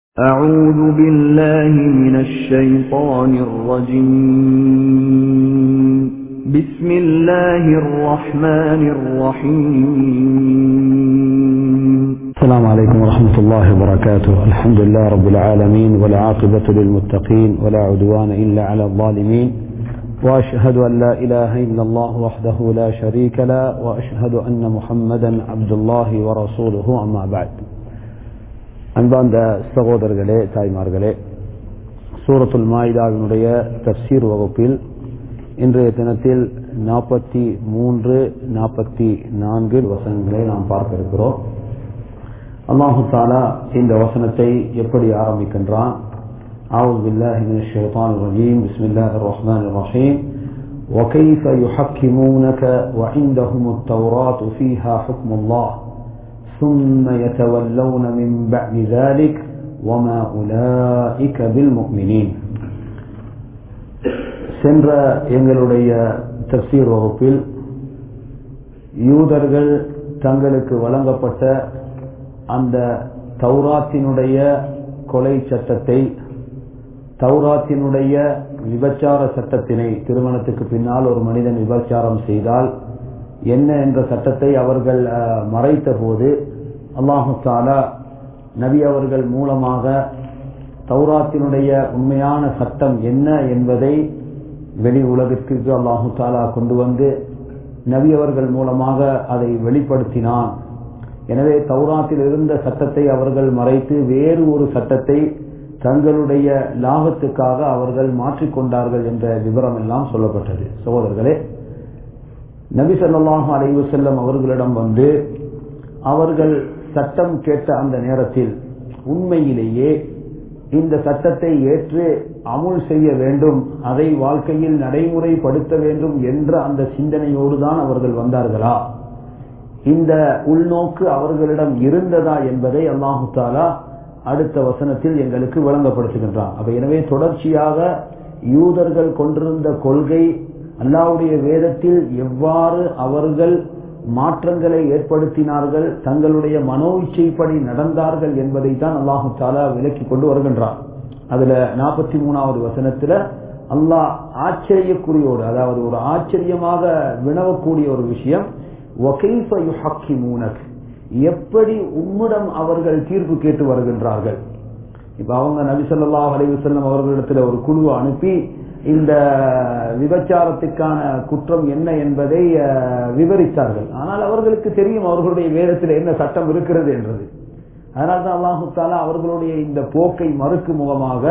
أعوذ بالله من الشيطان الرجيم بسم الله الرحمن الرحيم السلام عليكم ورحمة الله وبركاته الحمد لله رب العالمين والعاقبة للمتقين ولا عدوان إلا على الظالمين وأشهد أن لا إله إلا الله وحده لا شريك له وأشهد أن محمدا عبد الله ورسوله أما بعد அன்பார்ந்த சகோதரர்களே தாய்மார்களே சூரத்துல் மாயிதாவினுடைய தப்சீர் வகுப்பில் இன்றைய தினத்தில் நாற்பத்தி மூன்று நாற்பத்தி நான்கு வசனங்களை நாம் பார்க்க இருக்கிறோம் அல்லாஹு தாலா இந்த வசனத்தை எப்படி ஆரம்பிக்கின்றான் أعوذ بالله من الشيطان الرجيم بسم الله الرحمن الرحيم وكيف يحكمونك وعندهم التوراة فيها حكم الله ثم يتولون من بعد ذلك وما أولئك بالمؤمنين சென்ற எங்களுடைய தப்சீர் வகுப்பில் யூதர்கள் தங்களுக்கு வழங்கப்பட்ட அந்த தௌராத்தினுடைய கொலை சட்டத்தை தௌராத்தினுடைய விபச்சார சட்டத்தினை திருமணத்துக்கு பின்னால் ஒரு மனிதன் விபச்சாரம் செய்தால் என்ன என்ற சட்டத்தை அவர்கள் மறைத்த போது அல்லாஹு தாலா நபி அவர்கள் மூலமாக தௌராத்தினுடைய உண்மையான சட்டம் என்ன என்பதை வெளி உலகிற்கு அல்லாஹு தாலா கொண்டு வந்து நபி அவர்கள் மூலமாக அதை வெளிப்படுத்தினான் எனவே தௌராத்தில் இருந்த சட்டத்தை அவர்கள் மறைத்து வேறு ஒரு சட்டத்தை தங்களுடைய லாபத்துக்காக அவர்கள் மாற்றிக்கொண்டார்கள் என்ற விவரம் எல்லாம் சொல்லப்பட்டது சகோதரர்களே நபி சொல்லாஹு அலைவு செல்லம் அவர்களிடம் வந்து அவர்கள் சட்டம் கேட்ட அந்த நேரத்தில் உண்மையிலேயே இந்த சட்டத்தை ஏற்று அமுல் செய்ய வேண்டும் அதை வாழ்க்கையில் நடைமுறைப்படுத்த வேண்டும் என்ற அந்த சிந்தனையோடு தான் அவர்கள் வந்தார்களா இந்த உள்நோக்கு அவர்களிடம் இருந்ததா என்பதை அல்லாஹு தாலா அடுத்த வசனத்தில் எங்களுக்கு விளங்கப்படுத்துகின்றான் அப்ப எனவே தொடர்ச்சியாக யூதர்கள் கொண்டிருந்த கொள்கை அல்லாவுடைய வேதத்தில் எவ்வாறு அவர்கள் மாற்றங்களை ஏற்படுத்தினார்கள் தங்களுடைய மனோ இச்சைப்படி நடந்தார்கள் என்பதை தான் அல்லாஹு தாலா விலக்கி கொண்டு வருகின்றான் அதுல நாற்பத்தி மூணாவது வசனத்துல அல்லாஹ் ஆச்சரியக்குறியோடு அதாவது ஒரு ஆச்சரியமாக வினவக்கூடிய ஒரு விஷயம் எப்படி உம்மிடம் அவர்கள் தீர்ப்பு கேட்டு வருகின்றார்கள் இப்ப அவங்க நபிசல்லா அலைவசல்லம் அவர்களிடத்துல ஒரு குழுவை அனுப்பி இந்த விபச்சாரத்துக்கான குற்றம் என்ன என்பதை விவரித்தார்கள் ஆனால் அவர்களுக்கு தெரியும் அவர்களுடைய வேதத்தில் என்ன சட்டம் இருக்கிறது என்றது அதனால்தான் அல்லாஹு தாலா அவர்களுடைய இந்த போக்கை மறுக்கும் முகமாக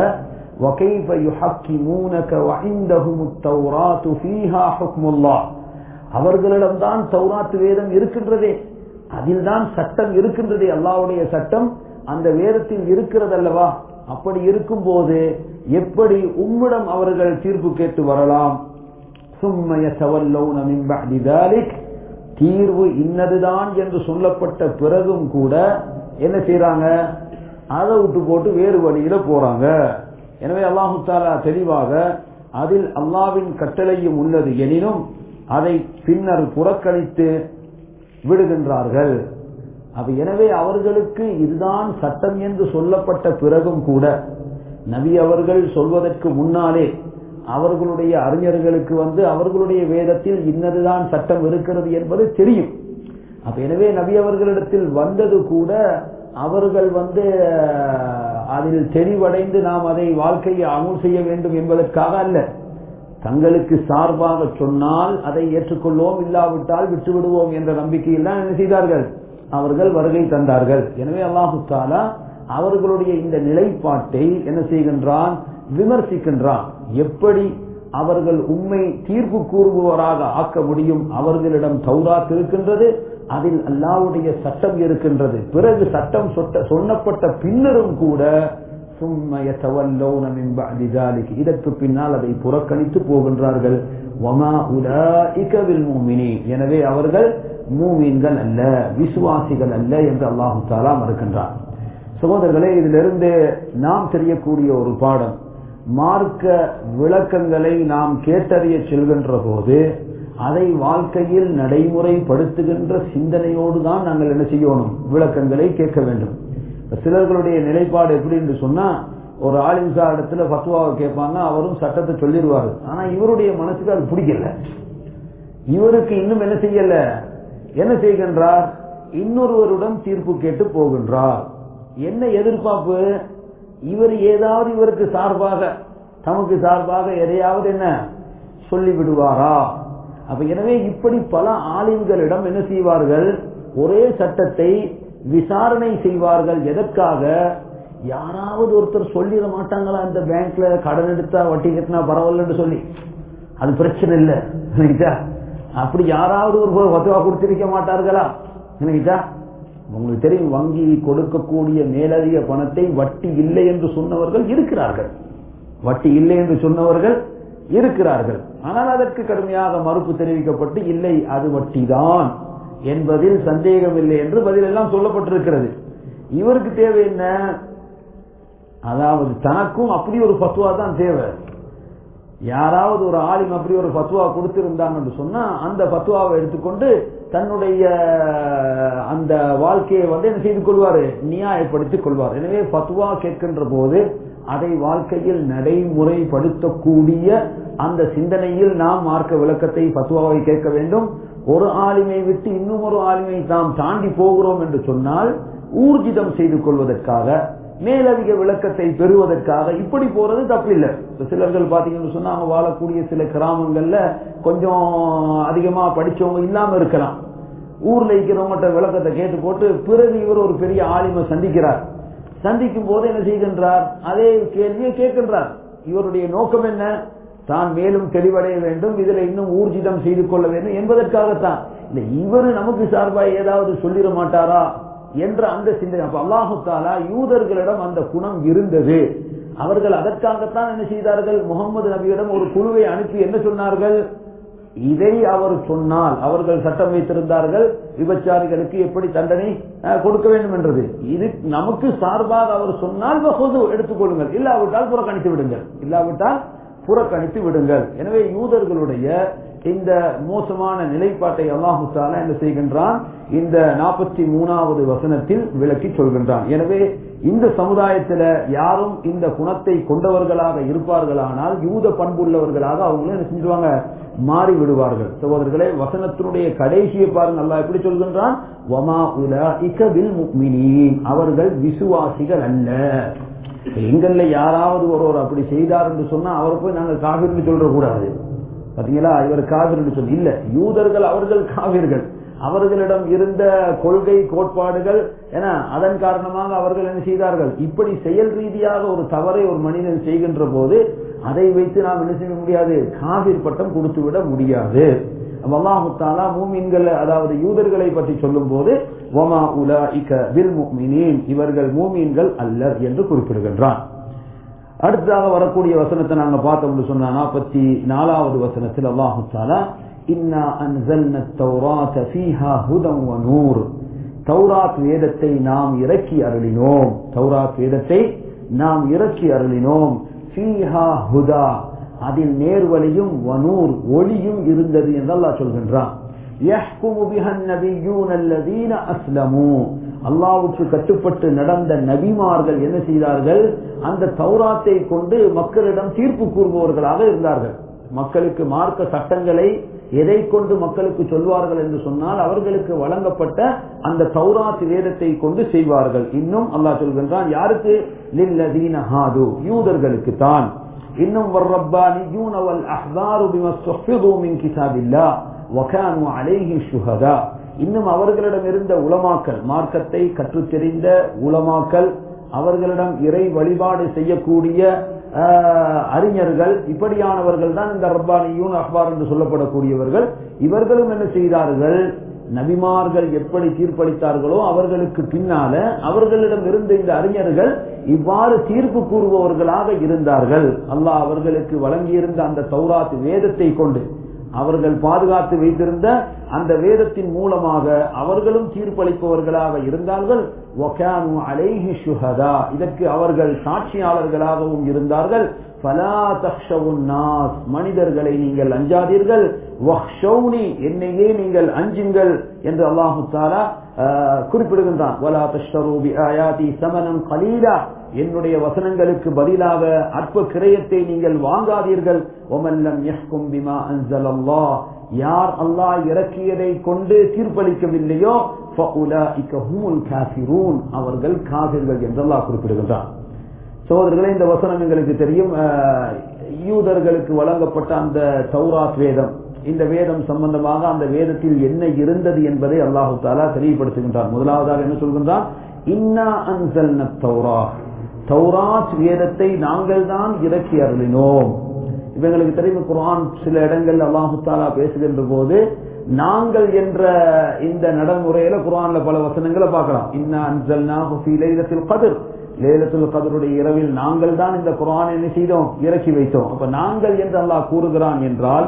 அவர்களிடம்தான் தௌராத்து வேதம் இருக்கின்றதே அதில் தான் சட்டம் இருக்கின்றதே அல்லாவுடைய சட்டம் அந்த வேதத்தில் இருக்கிறது அல்லவா அப்படி இருக்கும் போது எப்படி உம்மிடம் அவர்கள் தீர்ப்பு கேட்டு வரலாம் சும்மய சவல்லோனிக் தீர்வு இன்னதுதான் என்று சொல்லப்பட்ட பிறகும் கூட என்ன செய்யறாங்க அதை விட்டு போட்டு வேறு வழியில போறாங்க எனவே அல்லாஹு தாலா தெளிவாக அதில் அல்லாவின் கட்டளையும் உள்ளது எனினும் அதை பின்னர் புறக்கணித்து விடுகின்றார்கள் அப்ப எனவே அவர்களுக்கு இதுதான் சட்டம் என்று சொல்லப்பட்ட பிறகும் கூட நபி அவர்கள் சொல்வதற்கு முன்னாலே அவர்களுடைய அறிஞர்களுக்கு வந்து அவர்களுடைய வேதத்தில் இன்னதுதான் சட்டம் இருக்கிறது என்பது தெரியும் அப்ப எனவே நபி அவர்களிடத்தில் வந்தது கூட அவர்கள் வந்து அதில் தெளிவடைந்து நாம் அதை வாழ்க்கையை அமுல் செய்ய வேண்டும் என்பதற்காக அல்ல தங்களுக்கு சார்பாக சொன்னால் அதை ஏற்றுக்கொள்வோம் இல்லாவிட்டால் விட்டு விடுவோம் என்ற நம்பிக்கையில் தான் என்ன செய்தார்கள் அவர்கள் வருகை தந்தார்கள் எனவே அல்லாஹு தாலா அவர்களுடைய இந்த நிலைப்பாட்டை என்ன செய்கின்றான் விமர்சிக்கின்றான் எப்படி அவர்கள் உண்மை தீர்ப்பு கூறுபவராக ஆக்க முடியும் அவர்களிடம் தௌராத் இருக்கின்றது அதில் அல்லாவுடைய சட்டம் இருக்கின்றது பிறகு சட்டம் சொன்னப்பட்ட பின்னரும் கூட இதற்கு பின்னால் அதை புறக்கணித்து போகின்றார்கள் எனவே அவர்கள் மூமீன்கள் அல்ல விசுவாசிகள் அல்ல என்று அல்லாஹு தாலா மறுக்கின்றார் சகோதரர்களே இதிலிருந்து நாம் தெரியக்கூடிய ஒரு பாடம் மார்க்க விளக்கங்களை நாம் கேட்டறிய செல்கின்ற போது அதை வாழ்க்கையில் நடைமுறைப்படுத்துகின்ற சிந்தனையோடு தான் நாங்கள் என்ன செய்யணும் விளக்கங்களை கேட்க வேண்டும் சிலர்களுடைய நிலைப்பாடு எப்படின்னு சொன்னா ஒரு ஆலிம்சா இடத்துல பத்துவாவை கேட்பாங்க அவரும் சட்டத்தை சொல்லிடுவாரு ஆனா இவருடைய மனசுக்கு அது பிடிக்கல இவருக்கு இன்னும் என்ன செய்யல என்ன செய்கின்றார் இன்னொருவருடன் தீர்ப்பு கேட்டு போகின்றார் என்ன எதிர்பார்ப்பு இவர் ஏதாவது இவருக்கு சார்பாக தமக்கு சார்பாக எதையாவது என்ன சொல்லி விடுவாரா அப்ப எனவே இப்படி பல ஆலிம்களிடம் என்ன செய்வார்கள் ஒரே சட்டத்தை விசாரணை செய்வார்கள் எதற்காக யாராவது ஒருத்தர் சொல்லிட மாட்டாங்களா இந்த பேங்க்ல கடன் எடுத்தா வட்டி கட்டினா பரவாயில்லன்னு சொல்லி அது பிரச்சனை இல்லை நினைச்சா அப்படி யாராவது ஒரு பத்துவா கொடுத்திருக்க மாட்டார்களா நினைச்சா உங்களுக்கு தெரியும் வங்கி கொடுக்கக்கூடிய மேலதிக பணத்தை வட்டி இல்லை என்று சொன்னவர்கள் இருக்கிறார்கள் வட்டி இல்லை என்று சொன்னவர்கள் இருக்கிறார்கள் ஆனால் அதற்கு கடுமையாக மறுப்பு தெரிவிக்கப்பட்டு இல்லை அது வட்டிதான் என்பதில் சந்தேகம் இல்லை என்று பதில் எல்லாம் சொல்லப்பட்டிருக்கிறது இவருக்கு தேவை என்ன அதாவது தனக்கும் அப்படி ஒரு பத்துவா தான் தேவை யாராவது ஒரு ஆலிம் அப்படி ஒரு பத்துவா கொடுத்திருந்தாங்கன்னு சொன்னா அந்த பத்துவாவை எடுத்துக்கொண்டு தன்னுடைய அந்த வாழ்க்கையை வந்து என்ன செய்து கொள்வாரு நியாயப்படுத்திக் கொள்வார் எனவே பத்துவா கேட்கின்ற போது அதை வாழ்க்கையில் நடைமுறைப்படுத்தக்கூடிய அந்த சிந்தனையில் நாம் மார்க்க விளக்கத்தை பத்துவாவை கேட்க வேண்டும் ஒரு ஆளுமை விட்டு இன்னும் ஒரு ஆளுமை நாம் தாண்டி போகிறோம் என்று சொன்னால் ஊர்ஜிதம் செய்து கொள்வதற்காக மேலதிக விளக்கத்தை பெறுவதற்காக இப்படி போறது தப்பில்லை சிலர்கள் பாத்தீங்கன்னு சொன்னா அவங்க வாழக்கூடிய சில கிராமங்கள்ல கொஞ்சம் அதிகமா படிச்சவங்க இல்லாம இருக்கலாம் ஊர்ல இருக்கிறவங்ககிட்ட விளக்கத்தை கேட்டு போட்டு பிறகு இவர் ஒரு பெரிய ஆலிமை சந்திக்கிறார் சந்திக்கும் போது என்ன செய்கின்றார் அதே கேள்வியை கேட்கின்றார் இவருடைய நோக்கம் என்ன தான் மேலும் தெளிவடைய வேண்டும் இதுல இன்னும் ஊர்ஜிதம் செய்து கொள்ள வேண்டும் என்பதற்காகத்தான் இல்ல இவரு நமக்கு சார்பாக ஏதாவது சொல்லிட மாட்டாரா என்ற அந்த சிந்தனை அப்ப அல்லாஹு தாலா யூதர்களிடம் அந்த குணம் இருந்தது அவர்கள் அதற்காகத்தான் என்ன செய்தார்கள் முகமது நபியிடம் ஒரு குழுவை அனுப்பி என்ன சொன்னார்கள் இதை அவர் சொன்னால் அவர்கள் சட்டம் வைத்திருந்தார்கள் விபச்சாரிகளுக்கு எப்படி தண்டனை கொடுக்க வேண்டும் என்றது இது நமக்கு சார்பாக அவர் சொன்னால் எடுத்துக்கொள்ளுங்கள் இல்லாவிட்டால் புறக்கணித்து விடுங்கள் இல்லாவிட்டால் புறக்கணித்து விடுங்கள் எனவே யூதர்களுடைய இந்த மோசமான நிலைப்பாட்டை அல்லாஹு தாலா என்ன செய்கின்றான் இந்த நாற்பத்தி மூணாவது வசனத்தில் விளக்கி சொல்கின்றான் எனவே இந்த சமுதாயத்தில் யாரும் இந்த குணத்தை கொண்டவர்களாக இருப்பார்களானால் யூத பண்புள்ளவர்களாக அவங்களும் என்ன செஞ்சுவாங்க மாறி விடுவார்கள் சகோதரர்களே வசனத்தினுடைய கடைசியை பாருங்க அல்லா எப்படி சொல்கின்றான் வமா அவர்கள் விசுவாசிகள் அல்ல எங்கள்ல யாராவது ஒருவர் அப்படி செய்தார் என்று சொன்னா அவரை போய் நாங்க காவிர்னு சொல்ற கூடாது பாத்தீங்களா இவர் காவிர் என்று சொல்லி இல்ல யூதர்கள் அவர்கள் காவிர்கள் அவர்களிடம் இருந்த கொள்கை கோட்பாடுகள் என அதன் காரணமாக அவர்கள் என்ன செய்தார்கள் இப்படி செயல் ரீதியாக ஒரு தவறை ஒரு மனிதன் செய்கின்ற போது அதை வைத்து நாம் என்ன செய்ய முடியாது காவிர் பட்டம் கொடுத்து விட முடியாது அல்லாஹுத்தாலா மூமின்கள் அதாவது யூதர்களை பற்றி சொல்லும் போது ஒமா உலா இக்க வில் முக்மினீன் இவர்கள் மூமீன்கள் அல்லர் என்று குறிப்பிடுகின்றான் அடுத்ததாக வரக்கூடிய வசனத்தை நாங்க பார்த்தோம்னு சொன்னா நாற்பத்தி நாலாவது வசனத்தில் அல்லாஹு தாலா இன்னா அன்சல்ன தௌராத ஃபீஹா ஹுதம் வ நூர் தௌராத் வேதத்தை நாம் இறக்கி அருளினோம் தௌராத் வேதத்தை நாம் இறக்கி அருளினோம் ஃபீஹா ஹுதா அதில் நேர்வழியும் வனூர் ஒளியும் இருந்தது என்று அல்லாஹ் சொல்கின்றான் அல்லாவுக்கு கட்டுப்பட்டு நடந்த நபிமார்கள் என்ன செய்தார்கள் அந்த தௌராத்தை கொண்டு மக்களிடம் தீர்ப்பு கூறுபவர்களாக இருந்தார்கள் மக்களுக்கு மார்க்க சட்டங்களை எதை கொண்டு மக்களுக்கு சொல்வார்கள் என்று சொன்னால் அவர்களுக்கு வழங்கப்பட்ட அந்த தௌராத் வேதத்தை கொண்டு செய்வார்கள் இன்னும் அல்லாஹ் சொல்கின்றான் யாருக்கு யூதர்களுக்கு தான் இன்னும் والربانيون والأحبار بما استحفظوا من كتاب الله وكانوا عليه شهداء இன்னும் அவர்களிடம் இருந்த உலமாக்கல் மார்க்கத்தை கற்றுத் தெரிந்த உலமாக்கல் அவர்களிடம் இறை வழிபாடு செய்யக்கூடிய அறிஞர்கள் இப்படியானவர்கள் தான் இந்த ரப்பானியூன் அஹ்பார் என்று சொல்லப்படக்கூடியவர்கள் இவர்களும் என்ன செய்தார்கள் நபிமார்கள் எப்படி தீர்ப்பளித்தார்களோ அவர்களுக்கு பின்னால அவர்களிடம் இருந்த இந்த அறிஞர்கள் இவ்வாறு தீர்ப்பு கூறுபவர்களாக இருந்தார்கள் அல்லாஹ் அவர்களுக்கு வழங்கியிருந்த அந்த தௌராத் வேதத்தை கொண்டு அவர்கள் பாதுகாத்து வைத்திருந்த அந்த வேதத்தின் மூலமாக அவர்களும் தீர்ப்பளிப்பவர்களாக இருந்தார்கள் அலைஹி சுஹதா இதற்கு அவர்கள் சாட்சியாளர்களாகவும் இருந்தார்கள் மனிதர்களை நீங்கள் அஞ்சாதீர்கள் என்னையே நீங்கள் அஞ்சுங்கள் என்று அல்லாஹு தாலா ஆஹ், குறிப்பிடுகின்றான் "வலா தஷ்தரூ பிஆயாதி ஸமனன் கலீலா." என்னுடைய வசனங்களுக்கு பதிலாக அற்ப கிரயத்தை நீங்கள் வாங்காதீர்கள் ஒமல்லம் யஹ்கும் பிமா அன்ஸலல்லாஹ் யார் அல்லாஹ் இறக்கியதை கொண்டு தீர்ப்பளிக்கவில்லையோ ஃபஉலாஇக ஹுமுல் காஃபிரூன் அவர்கள் காபிர்கள் என்று அல்லாஹ் குறிப்பிடுகின்றான் சகோதரர்களே இந்த வசனம் எங்களுக்கு தெரியும் அஹ், யூதர்களுக்கு வழங்கப்பட்ட அந்த தௌராத் வேதம் இந்த வேதம் சம்பந்தமாக அந்த வேதத்தில் என்ன இருந்தது என்பதை அல்லாஹு தாலா தெளிவுபடுத்துகின்றான் முதலாவதாக என்ன சொல்கின்றான் இன்னா அன்சல்ன தௌரா தௌராத் வேதத்தை நாங்கள் தான் இறக்கி அருளினோம் இவங்களுக்கு தெரியும் குர்ஆன் சில இடங்கள் அல்லாஹு தாலா பேசுகின்ற போது நாங்கள் என்ற இந்த நடைமுறையில குர்ஆன்ல பல வசனங்களை பார்க்கலாம் இன்னா அன்சல்னாஹு ஃபீ லைலத்தில் கத்ர் லேலத்துல் கதருடைய இரவில் நாங்கள் தான் இந்த குர்ஆனை என்ன செய்தோம் இறக்கி வைத்தோம் அப்ப நாங்கள் என்று அல்லாஹ் கூறுகிறான் என்றால்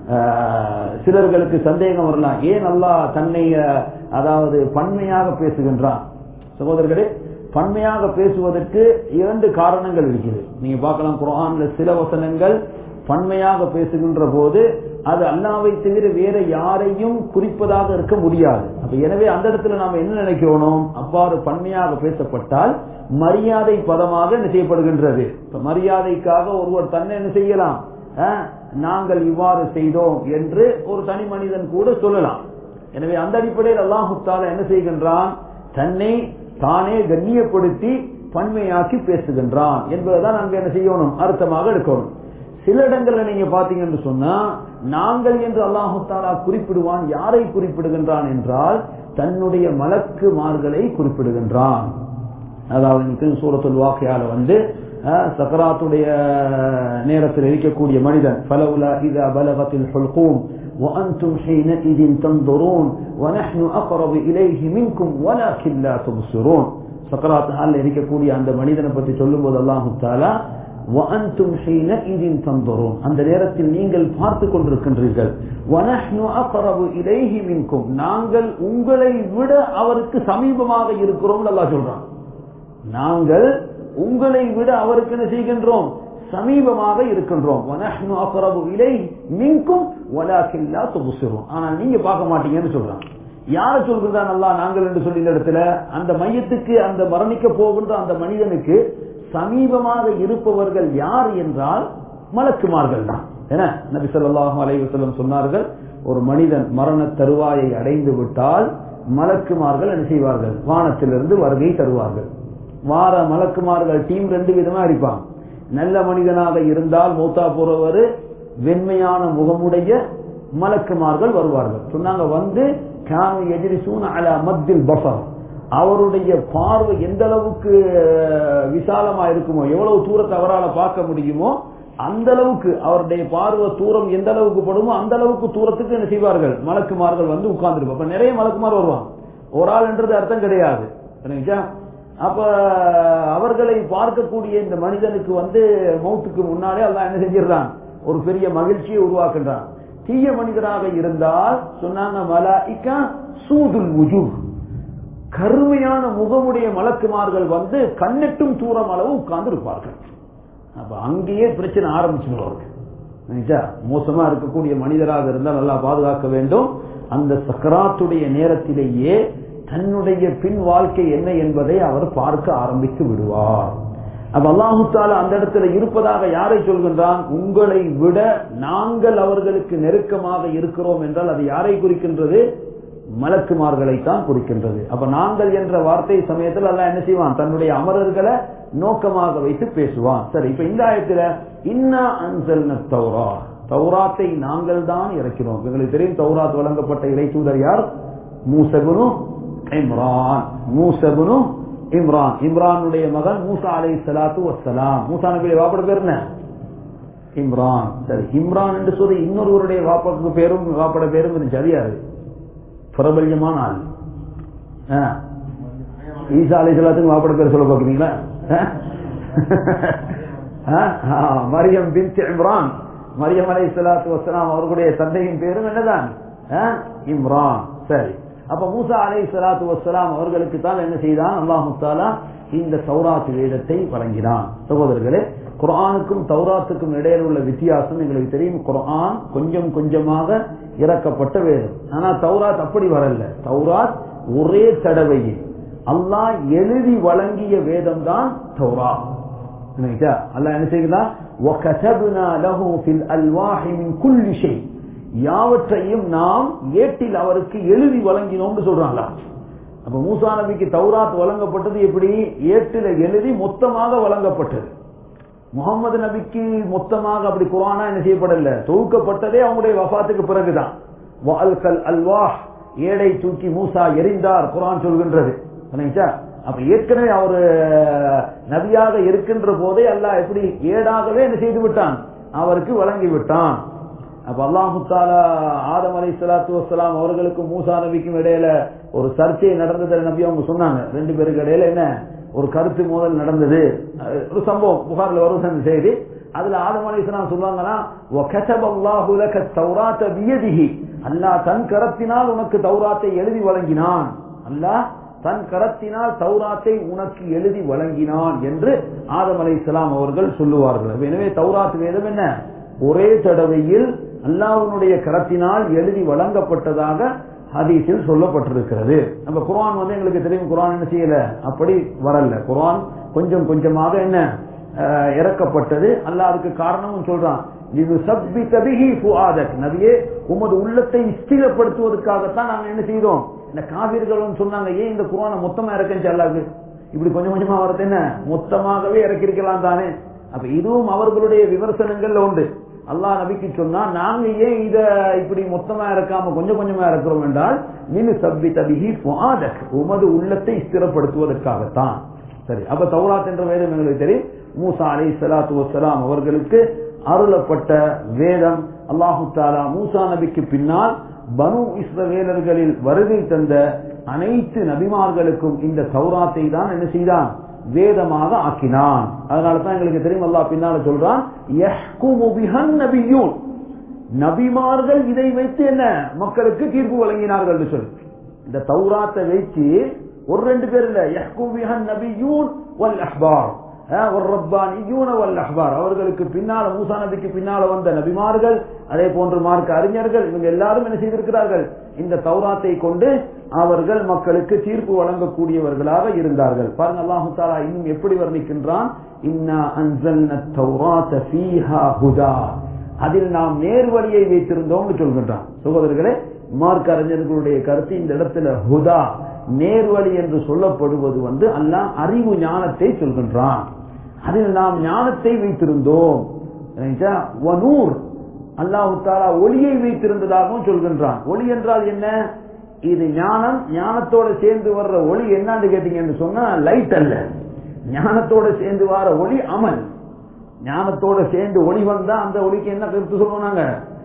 ஆஹ், சிலர்களுக்கு சந்தேகம் வரலாம் ஏன் அல்லாஹ் தன்னை ஆஹ், அதாவது பன்மையாக பேசுகின்றான் சகோதரர்களே பன்மையாக பேசுவதற்கு இரண்டு காரணங்கள் இருக்குது நீங்க பார்க்கலாம் குர்ஆன்ல சில வசனங்கள் பன்மையாக பேசுகின்ற போது அது அல்லாவை தவிர வேற யாரையும் குறிப்பதாக இருக்க முடியாது அப்ப எனவே அந்த இடத்துல நாம என்ன நினைக்கிறோம் அவ்வாறு பன்மையாக பேசப்பட்டால் மரியாதை பதமாக என்ன செய்யப்படுகின்றது இப்ப மரியாதைக்காக ஒருவர் தன்னை என்ன செய்யலாம் அஹ், நாங்கள் இவ்வாறு செய்தோம் என்று ஒரு தனி மனிதன் கூட சொல்லலாம் எனவே அந்த அடிப்படையில் அல்லாஹு தாலா என்ன செய்கின்றான் தன்னை தானே கண்ணியப்படுத்தி பன்மையாக்கி பேசுகின்றான் என்பதைதான் நாங்க என்ன செய்யணும் அர்த்தமாக எடுக்கணும் சில இடங்கள்ல நீங்க பாத்தீங்கன்னு சொன்னா நாங்கள் என்று அல்லாஹு தாலா குறிப்பிடுவான் யாரை குறிப்பிடுகின்றான் என்றால் தன்னுடைய மலக்குமார்களை குறிப்பிடுகின்றான் அதாவது எனக்கு சூரத்துல் வாக்கியால வந்து அஹ், சக்கராத்துடைய நேரத்தில் இருக்கக்கூடிய மனிதன் ஃபலவுலா இதா பலகத்தில் ஹுல்கூம் وأنتم حينئذ تنظرون ونحن أقرب إليه منكم ولكن لا تبصرون சக்கராத் ஹாலில் இருக்கக்கூடிய அந்த மனிதனை பற்றி சொல்லும்போது அல்லாஹு தாலா وأنتم حينئذ تنظرون அந்த நேரத்தில் நீங்கள் பார்த்து கொண்டிருக்கின்றீர்கள் ونحن أقرب إليه منكم நாங்கள் உங்களை விட அவருக்கு சமீபமாக இருக்கிறோம் அல்லாஹ் சொல்றான் நாங்கள் உங்களை விட அவருக்கு என்ன செய்கின்றோம் சமீபமாக இருக்கின்றோம் وَنَحْنُ أَقْرَبُ إِلَيْهِ مِنْكُمْ وَلَكِنْ لَا تُبْصِرُونَ ஆனால் நீங்க பார்க்க மாட்டீங்கன்னு சொல்றான் யார சொல்கிறான் அல்லாஹ் நாங்கள் என்று சொல்லி இந்த இடத்துல அந்த மையத்துக்கு அந்த மரணிக்க போகின்ற அந்த மனிதனுக்கு சமீபமாக இருப்பவர்கள் யார் என்றால் மலக்குமார்கள் தான் என நபி ஸல்லல்லாஹு அலைஹி வஸல்லம் சொன்னார்கள் ஒரு மனிதன் மரண தருவாயை அடைந்து விட்டால் மலக்குமார்கள் என்ன செய்வார்கள் வானத்திலிருந்து வருகை தருவார்கள் வார மலக்குமார்கள் டீம் ரெண்டு விதமா இருப்பாங்க நல்ல மனிதனாக இருந்தால் மூத்தா போறவர் வெண்மையான முகமுடைய மலக்குமார்கள் வருவார்கள் சொன்னாங்க வந்து கானு எஜிரிசூன அலா மத்தில் பஃபர் அவருடைய பார்வை எந்த அளவுக்கு அஹ், விசாலமா இருக்குமோ எவ்வளவு தூரத்தை அவரால் பார்க்க முடியுமோ அந்த அளவுக்கு அவருடைய பார்வை தூரம் எந்த அளவுக்கு படுமோ அந்த அளவுக்கு தூரத்துக்கு என்ன செய்வார்கள் மலக்குமார்கள் வந்து உட்கார்ந்து அப்ப நிறைய மலக்குமார் வருவாங்க ஒரு ஆள் என்றது அர்த்தம் கிடையாது சரிங்களா? அப்ப அவர்களை பார்க்கக்கூடிய இந்த மனிதனுக்கு வந்து மௌத்துக்கு முன்னாலே அல்லாஹ் என்ன செஞ்சிடறான் ஒரு பெரிய மகிழ்ச்சியை உருவாக்குன்றான் தீய மனிதராக இருந்தால் சொன்னாங்க மலாயிக்கா சூதுல் உஜூஹ் கருமையான முகமுடைய மலக்குமார்கள் வந்து கண்ணெட்டும் தூரம் அளவு உட்கார்ந்து இருப்பார்கள் அப்ப அங்கேயே பிரச்சனை ஆரம்பிச்சிருவார்கள் நிஜா? மோசமா இருக்கக்கூடிய மனிதராக இருந்தால் நல்லா பாதுகாக்க வேண்டும் அந்த சக்கராத்துடைய நேரத்திலேயே தன்னுடைய பின் வாழ்க்கை என்ன என்பதை அவர் பார்க்க ஆரம்பித்து விடுவார் அப்ப அல்லாஹு தாலா அந்த இடத்துல இருப்பதாக யாரை சொல்கின்றான் உங்களை விட நாங்கள் அவர்களுக்கு நெருக்கமாக இருக்கிறோம் என்றால் அது யாரை குறிக்கின்றது மலக்குமார்களைத்தான் குறிக்கின்றது அப்ப நாங்கள் என்ற வார்த்தை சமயத்தில் அல்லாஹ் என்ன செய்வான் தன்னுடைய அமரர்களை நோக்கமாக வைத்து பேசுவான் சரி இப்ப இந்த ஆயத்துல இன்னா அன்சல் தௌரா தௌராத்தை நாங்கள் தான் இறக்கிறோம் எங்களுக்கு தெரியும் தௌராத் வழங்கப்பட்ட இறை தூதர் யார் மூசகுனு இம்ரான் மூசகுனு இம்ரான் இம்ரானுடைய மகன் மூசா அலை சலாத்து வசலாம் மூசா நபியுடைய வாப்பட பேர் என்ன இம்ரான் சரி இம்ரான் என்று சொல்லி இன்னொருவருடைய வாப்பக்கு பேரும் வாப்பட பேரும் கொஞ்சம் சரியாது பிரபல்யமான ஆள் ஆ. ஈசா அலை சலாத்துக்கு வாப்பட பேர் சொல்ல பாக்குறீங்களா ஆ? ஆ, மரியம் பின் இம்ரான் மரியம் அலை சலாத்து வசலாம் அவர்களுடைய தந்தையின் பேரும் என்னதான் ஆ? இம்ரான் சரி அப்ப மூசா அலை சலாத்து வசலாம் அவர்களுக்கு தான் என்ன செய்தான் அல்லாஹு தாலா இந்த தௌராத் வேதத்தை வழங்கினான் சகோதரர்களே குர்ஆனுக்கும் தௌராத்துக்கும் இடையில் உள்ள வித்தியாசம் எங்களுக்கு தெரியும் குர்ஆன் கொஞ்சம் கொஞ்சமாக இறக்கப்பட்ட வேதம் ஆனா தௌராத் அப்படி வரல தௌராத் ஒரே தடவையில் அல்லாஹ் எழுதி வழங்கிய வேதம் தான் தௌரா அல்லாஹ் என்ன செய்கிறான் وَكَتَبْنَا لَهُ فِي الْأَلْوَاحِ مِنْ كُلِّ شَيْءٍ யாவற்றையும் நாம் ஏட்டில் அவருக்கு எழுதி வழங்கினோம்னு சொல்றாங்களா அப்ப மூசா நபிக்கு தௌராத் வழங்கப்பட்டது எப்படி ஏட்டில எழுதி மொத்தமாக வழங்கப்பட்டது முகமது நபிக்கு மொத்தமாக அப்படி குரானா என்ன செய்யப்படல தொகுக்கப்பட்டதே அவங்களுடைய வஃபாத்துக்கு பிறகுதான் வால்கல் அல்வாஹ் ஏடை தூக்கி மூசா எரிந்தார் குரான் சொல்கின்றது சரிங்களா? அப்ப ஏற்கனவே அவர் நபியாக இருக்கின்ற போதே அல்லாஹ் எப்படி ஏடாகவே என்ன செய்து விட்டான் அவருக்கு வழங்கி விட்டான் அப்ப அல்லாஹு தாலா ஆதம் அலை சலாத்து வசலாம் அவர்களுக்கும் மூசா நபிக்கும் இடையில ஒரு சர்ச்சை நடந்தது நபி அவங்க சொன்னாங்க ரெண்டு பேருக்கு இடையில என்ன ஒரு கருத்து மோதல் நடந்தது அஹ் ஒரு சம்பவம் புகார்ல வருவது அந்த செய்தி அதுல ஆதம் அலை சலாம் சொல்லுவாங்கன்னா وَكَتَبَ اللَّهُ لَكَ التَّوْرَاةَ بِيَدِهِ அல்லாஹ் தன் கரத்தினால் உனக்கு தௌராத்தை எழுதி வழங்கினான் அல்லாஹ் தன் கரத்தினால் தௌராத்தை உனக்கு எழுதி வழங்கினான் என்று ஆதம் அலை அவர்கள் சொல்லுவார்கள் அப்ப எனவே தௌராத் வேதம் என்ன ஒரே தடவையில் அல்லாஹ்வினுடைய கரத்தினால் எழுதி வழங்கப்பட்டதாக ஹதீஸில் சொல்லப்பட்டிருக்கிறது நம்ம குர்ஆன் வந்து எங்களுக்கு தெரியும் குர்ஆன் என்ன செய்யல அப்படி வரல குர்ஆன் கொஞ்சம் கொஞ்சமாக என்ன அஹ், இறக்கப்பட்டது அல்லாஹ் அதுக்கு காரணமும் சொல்றான் இது சப்பி தபிஹி ஃபுஆதக் நபியே உமது உள்ளத்தை ஸ்திரப்படுத்துவதற்காகத்தான் நாங்க என்ன செய்தோம் இந்த காவிர்கள் சொன்னாங்க ஏன் இந்த குர்ஆனை மொத்தமா இறக்கஞ்சு அல்லாஹ்க்கு இப்படி கொஞ்சம் கொஞ்சமா வரது என்ன மொத்தமாகவே இறக்கிருக்கலாம் தானே அப்ப இதுவும் அவர்களுடைய விமர்சனங்கள்ல உண்டு அல்லாஹ் நபிக்கு சொன்னா நாங்க ஏன் இத இப்படி மொத்தமா இறக்காம கொஞ்சம் கொஞ்சமா இறக்குறோம் என்றால் மினு சப்பி தபிஹி ஃபுஆதக் உமது உள்ளத்தை ஸ்திரப்படுத்துவதற்காகத்தான் சரி அப்ப தௌராத் என்ற வேதம் எங்களுக்கு தெரியும் மூசா அலை சலாத்து வசலாம் அவர்களுக்கு அருளப்பட்ட வேதம் அல்லாஹு தாலா மூசா நபிக்கு பின்னால் பனு இஸ்ரவேலர்களில் வருகை தந்த அனைத்து நபிமார்களுக்கும் இந்த தௌராத்தை தான் என்ன செய்தான் வேதமாக ஆக்கினான் அதனால தான் எங்களுக்கு தெரியும் அல்லாஹ் பின்னால சொல்றான் "யஹ்குமு பிஹன் நபியூன்." நபிமார்கள் இதை வைத்து என்ன மக்களுக்கு தீர்ப்பு வழங்கினார்கள் என்று சொல்லி இந்த தௌராத்தை வைத்து ஒரு ரெண்டு பேர் இல்ல யஹ்குமு பிஹன் நபியூன் வல் அஹ்பார் அஹ், ஒரு ரப்பானியூன வல் அஹ்பார் அவர்களுக்கு பின்னால மூசா நபிக்கு பின்னால வந்த நபிமார்கள் அதே போன்று மார்க்க அறிஞர்கள் இவங்க எல்லாரும் என்ன செய்திருக்கிறார்கள் இந்த தௌராத்தை கொண்டு அவர்கள் மக்களுக்கு தீர்ப்பு வழங்கக்கூடியவர்களாக இருந்தார்கள் பாருங்க அல்லாஹு தாலா இன்னும் எப்படி வர்ணிக்கின்றான் இன்னா அன்சல்ன தௌராத்த ஃபீஹா ஹுதா அதில் நாம் நேர்வழியை வைத்திருந்தோம் சொல்கின்றான் சகோதரர்களே மார்க்க அறிஞர்களுடைய கருத்து இந்த இடத்துல ஹுதா நேர்வழி என்று சொல்லப்படுவது வந்து அல்லாஹ் அறிவு ஞானத்தை சொல்கின்றான் அதில் நாம் ஞானத்தை வைத்திருந்தோம் சரிங்களா? வனூர் அல்லாஹு தாலா ஒளியை வைத்திருந்ததாகவும் சொல்கின்றான் ஒளி என்றால் என்ன இது ஞானம் ஞானத்தோட சேர்ந்து வர்ற ஒளி என்னன்னு கேட்டீங்கன்னு சொன்னா லைட் அல்ல ஞானத்தோட சேர்ந்து வர ஒளி அமல் ஞானத்தோட சேர்ந்து ஒளி வந்தா அந்த ஒளிக்கு என்ன கருத்து சொல்லுவாங்க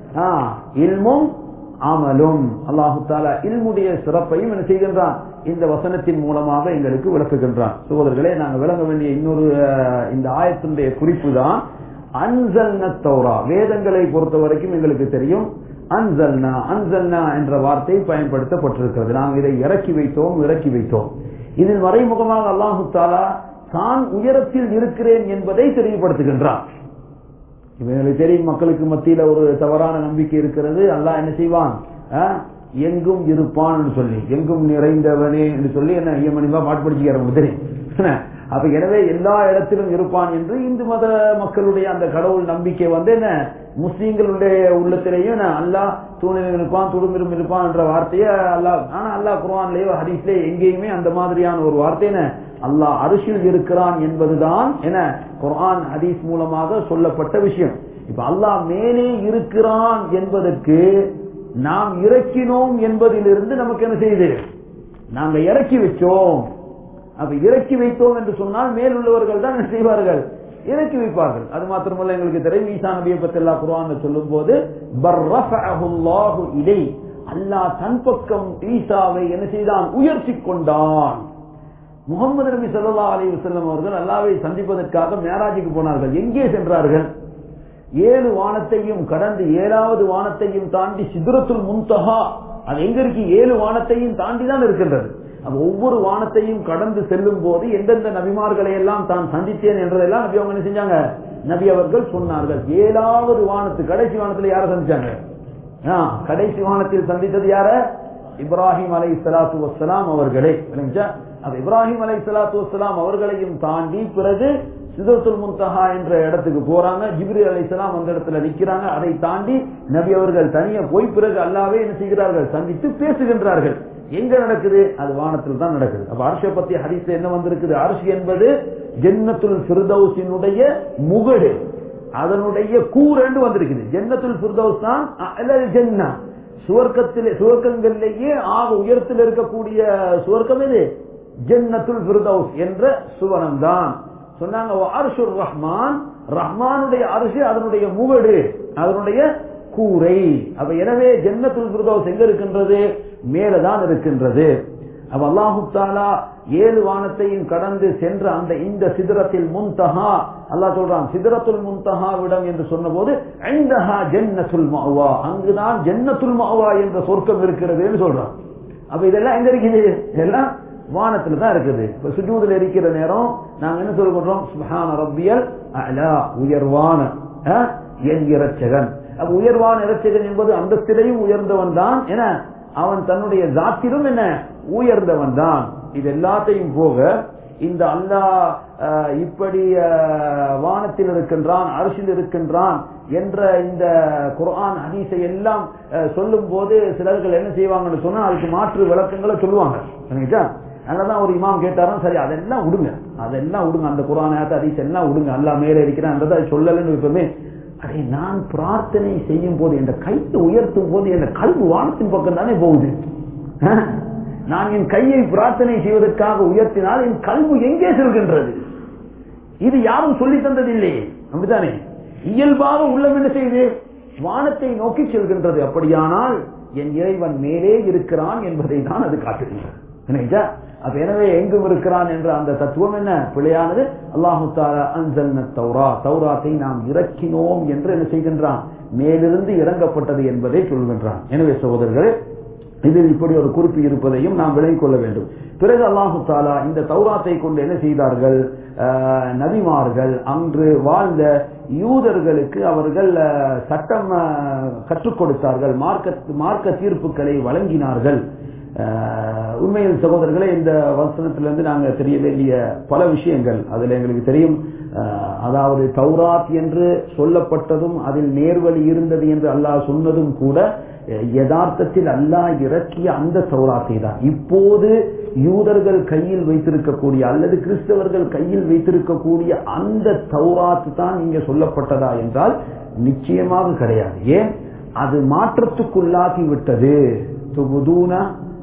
இல்மும் அமலும் அல்லாஹு தாலா இல்முடைய சிறப்பையும் என்ன செய்கின்றான் இந்த வசனத்தின் மூலமாக எங்களுக்கு விளக்குகின்றான் சகோதரர்களே நாங்கள் விளங்க வேண்டிய இன்னொரு அஹ், இந்த ஆயத்தினுடைய குறிப்பு தான் அன்சல்ன தௌரா வேதங்களை பொறுத்த வரைக்கும் எங்களுக்கு தெரியும் அன்சல்னா அன்சல்னா என்ற வார்த்தை பயன்படுத்தப்பட்டிருக்கிறது நாம் இதை இறக்கி வைத்தோம் இறக்கி வைத்தோம் இதில் மறைமுகமாக அல்லாஹு தாலா தான் உயரத்தில் இருக்கிறேன் என்பதை தெரியப்படுத்துகின்றான் இவங்களுக்கு தெரியும் மக்களுக்கு மத்தியில ஒரு தவறான நம்பிக்கை இருக்கிறது அல்லாஹ் என்ன செய்வான் ஆ? எங்கும் இருப்பான் சொல்லி எங்கும் நிறைந்தவனே என்று சொல்லி என்ன ஐயமணிமா பாட்டு படிச்சுக்கிறவங்க தெரியும் என்ன? அப்ப எனவே எல்லா இடத்திலும் இருப்பான் என்று இந்து மத மக்களுடைய அந்த கடவுள் நம்பிக்கை வந்து என்ன முஸ்லீம்களுடைய உள்ளத்திலேயும் என்ன அல்லாஹ் தூணிலும் இருப்பான் துடும்பிலும் இருப்பான் என்ற வார்த்தையை அல்லாஹ் ஆனா அல்லாஹ் குர்ஆன்லயோ ஹதீஸ்லயோ எங்கேயுமே அந்த மாதிரியான ஒரு வார்த்தை என்ன அல்லாஹ் அரிசியில் இருக்கிறான் என்பதுதான் என குர்ஆன் ஹதீஸ் மூலமாக சொல்லப்பட்ட விஷயம் இப்ப அல்லாஹ் மேலே இருக்கிறான் என்பதற்கு நாம் இறக்கினோம் என்பதிலிருந்து நமக்கு என்ன செய்யுது நாங்க இறக்கி வச்சோம் அப்ப இறக்கி வைத்தோம் என்று சொன்னால் மேல் உள்ளவர்கள் தான் என்ன செய்வார்கள் இறக்கி வைப்பார்கள் அது மாத்திரமல்ல எங்களுக்கு தெரியும் ஈசா நபியை பத்தி எல்லாம் குர்ஆன்ல சொல்லும் போது இலை அல்லாஹ் தன் பக்கம் ஈசாவை என்ன செய்தான் உயர்த்தி கொண்டான் முகமது நபி ஸல்லல்லாஹு அலைஹி வஸல்லம் அவர்கள் அல்லாஹ்வை சந்திப்பதற்காக மேராஜுக்கு போனார்கள் எங்கே சென்றார்கள் ஏழு வானத்தையும் கடந்து ஏழாவது வானத்தையும் தாண்டி சிதுரத்துல் முன்தஹா அது எங்க இருக்கு ஏழு வானத்தையும் தாண்டி தான் இருக்கின்றது அப்ப ஒவ்வொரு வானத்தையும் கடந்து செல்லும் போது எந்தெந்த நபிமார்களை எல்லாம் தான் சந்தித்தேன் என்றதெல்லாம் நபி அவங்க என்ன செஞ்சாங்க நபி அவர்கள் சொன்னார்கள் ஏழாவது வானத்து கடைசி வானத்துல யார சந்திச்சாங்க ஆ, கடைசி வானத்தில் சந்தித்தது யார இப்ராஹிம் அலை சலாத்து வசலாம் அவர்களே விளங்குச்சா? அப்ப இப்ராஹிம் அலை சலாத்து வசலாம் அவர்களையும் தாண்டி பிறகு சிதத்துல் முன்தஹா என்ற இடத்துக்கு போறாங்க ஜிப்ரி அலைஹிஸ்ஸலாம் அந்த இடத்துல நிக்கிறாங்க அதை தாண்டி நபி அவர்கள் தனியா போய் பிறகு அல்லாவே என்ன செய்கிறார்கள் சந்தித்து பேசுகின்றார்கள் எங்க நடக்குது அது வானத்தில் தான் நடக்குது அப்ப அரசை பத்தி ஹரிசு என்ன வந்திருக்குது அரசு என்பது ஜென்னத்துல் ஃபிர்தௌஸினுடைய முகடு அதனுடைய கூரண்டு வந்திருக்குது ஜென்னத்துல் ஃபிர்தௌஸ் தான் அல்லது ஜென்னா சுவர்க்கத்திலே சுவர்க்கங்களிலேயே ஆக உயரத்தில் இருக்கக்கூடிய சுவர்க்கம் இது ஜென்னத்துல் ஃபிர்தௌஸ் என்ற சுவனம் தான் சொன்னாங்க அர்ஷுர் ரஹ்மான் ரஹ்மானுடைய அரிசி அதனுடைய முகடு அதனுடைய கூரை அப்ப எனவே ஜன்னத்துல் ஃபிர்தௌஸ் எங்க இருக்கின்றது மேலதான் இருக்கின்றது அப்ப அல்லாஹு தாலா ஏழு வானத்தையும் கடந்து சென்ற அந்த இந்த சிதறத்தில் முன்தஹா அல்லாஹ் சொல்றான் சிதறத்துல் முன்தஹாவிடம் என்று சொன்னபோது ஐந்தஹா ஜன்னத்துல் மஅவா அங்குதான் ஜன்னத்துல் மஅவா என்ற சொர்க்கம் இருக்கிறதுன்னு சொல்றான் அப்ப இதெல்லாம் எங்க இருக்குது இதெல்லாம் வானத்துல தான் இருக்குது இப்ப சுஜூதுல இருக்கிற நேரம் நாங்க என்ன சொல்லுகிறோம் சுபஹான ரப்பியல் அலா உயர்வான அஹ், என் இறைச்சகன் அப்ப உயர்வான இறைச்சகன் என்பது அந்தஸ்திலையும் உயர்ந்தவன் தான் என அவன் தன்னுடைய ஜாத்திலும் என்ன உயர்ந்தவன் தான் இது எல்லாத்தையும் போக இந்த அல்லாஹ் அஹ், இப்படி அஹ், வானத்தில் இருக்கின்றான் அரசில் இருக்கின்றான் என்ற இந்த குர்ஆன் ஹதீஸை எல்லாம் அஹ், சொல்லும் போது சிலர்கள் என்ன செய்வாங்கன்னு சொன்னா அதுக்கு மாற்று விளக்கங்களை சொல்லுவாங்க சரிங்களா? அதனாலதான் ஒரு இமாம் கேட்டாராம் சரி அதெல்லாம் விடுங்க அதெல்லாம் விடுங்க அந்த குரான் ஹதீஸ் எல்லாம் விடுங்க அல்லா மேலே இருக்கிறான் அதை சொல்லலன்னு எப்பவுமே அடே நான் பிரார்த்தனை செய்யும் போது என் கையை உயர்த்தும் போது என் கல்வி வானத்தின் பக்கம் தானே போகுது அஹ்? நான் என் கையை பிரார்த்தனை செய்வதற்காக உயர்த்தினால் என் கல்வி எங்கே செல்கின்றது இது யாரும் சொல்லி தந்ததில்லை அப்படித்தானே இயல்பாக உள்ளம் என்ன செய்து வானத்தை நோக்கி செல்கின்றது அப்படியானால் என் இறைவன் மேலே இருக்கிறான் என்பதை தான் அது காட்டுகின்றது என்னையா? அப்ப எனவே எங்கும் இருக்கிறான் என்ற அந்த தத்துவம் என்ன பிழையானது அல்லாஹு தாலா அன்சல்ன தௌரா தௌராத்தை நாம் இறக்கினோம் என்று என்ன செய்கின்றான் மேலிருந்து இறங்கப்பட்டது என்பதை சொல்கின்றான் எனவே சகோதரர்களே இதில் இப்படி ஒரு குறிப்பு இருப்பதையும் நாம் விளங்கிக் கொள்ள வேண்டும் பிறகு அல்லாஹு தாலா இந்த தௌராத்தை கொண்டு என்ன செய்தார்கள் அஹ், நபிமார்கள் அன்று வாழ்ந்த யூதர்களுக்கு அவர்கள் அஹ், சட்டம் அஹ், கற்றுக் கொடுத்தார்கள் மார்க்க மார்க்க தீர்ப்புகளை வழங்கினார்கள் அஹ், உண்மையில் சகோதரர்களே இந்த வசனத்திலிருந்து நாங்க தெரிய வேண்டிய பல விஷயங்கள் அதுல எங்களுக்கு தெரியும் அஹ், அதாவது தௌராத் என்று சொல்லப்பட்டதும் அதில் நேர்வழி இருந்தது என்று அல்லாஹ் சொன்னதும் கூட அஹ், யதார்த்தத்தில் அல்லாஹ் இறக்கிய அந்த தௌராத்தை தான் இப்போது யூதர்கள் கையில் வைத்திருக்கக்கூடிய அல்லது கிறிஸ்தவர்கள் கையில் வைத்திருக்கக்கூடிய அந்த தௌராத்து தான் இங்க சொல்லப்பட்டதா என்றால் நிச்சயமாக கிடையாது ஏன் அது மாற்றத்துக்குள்ளாகி விட்டது துபுதூன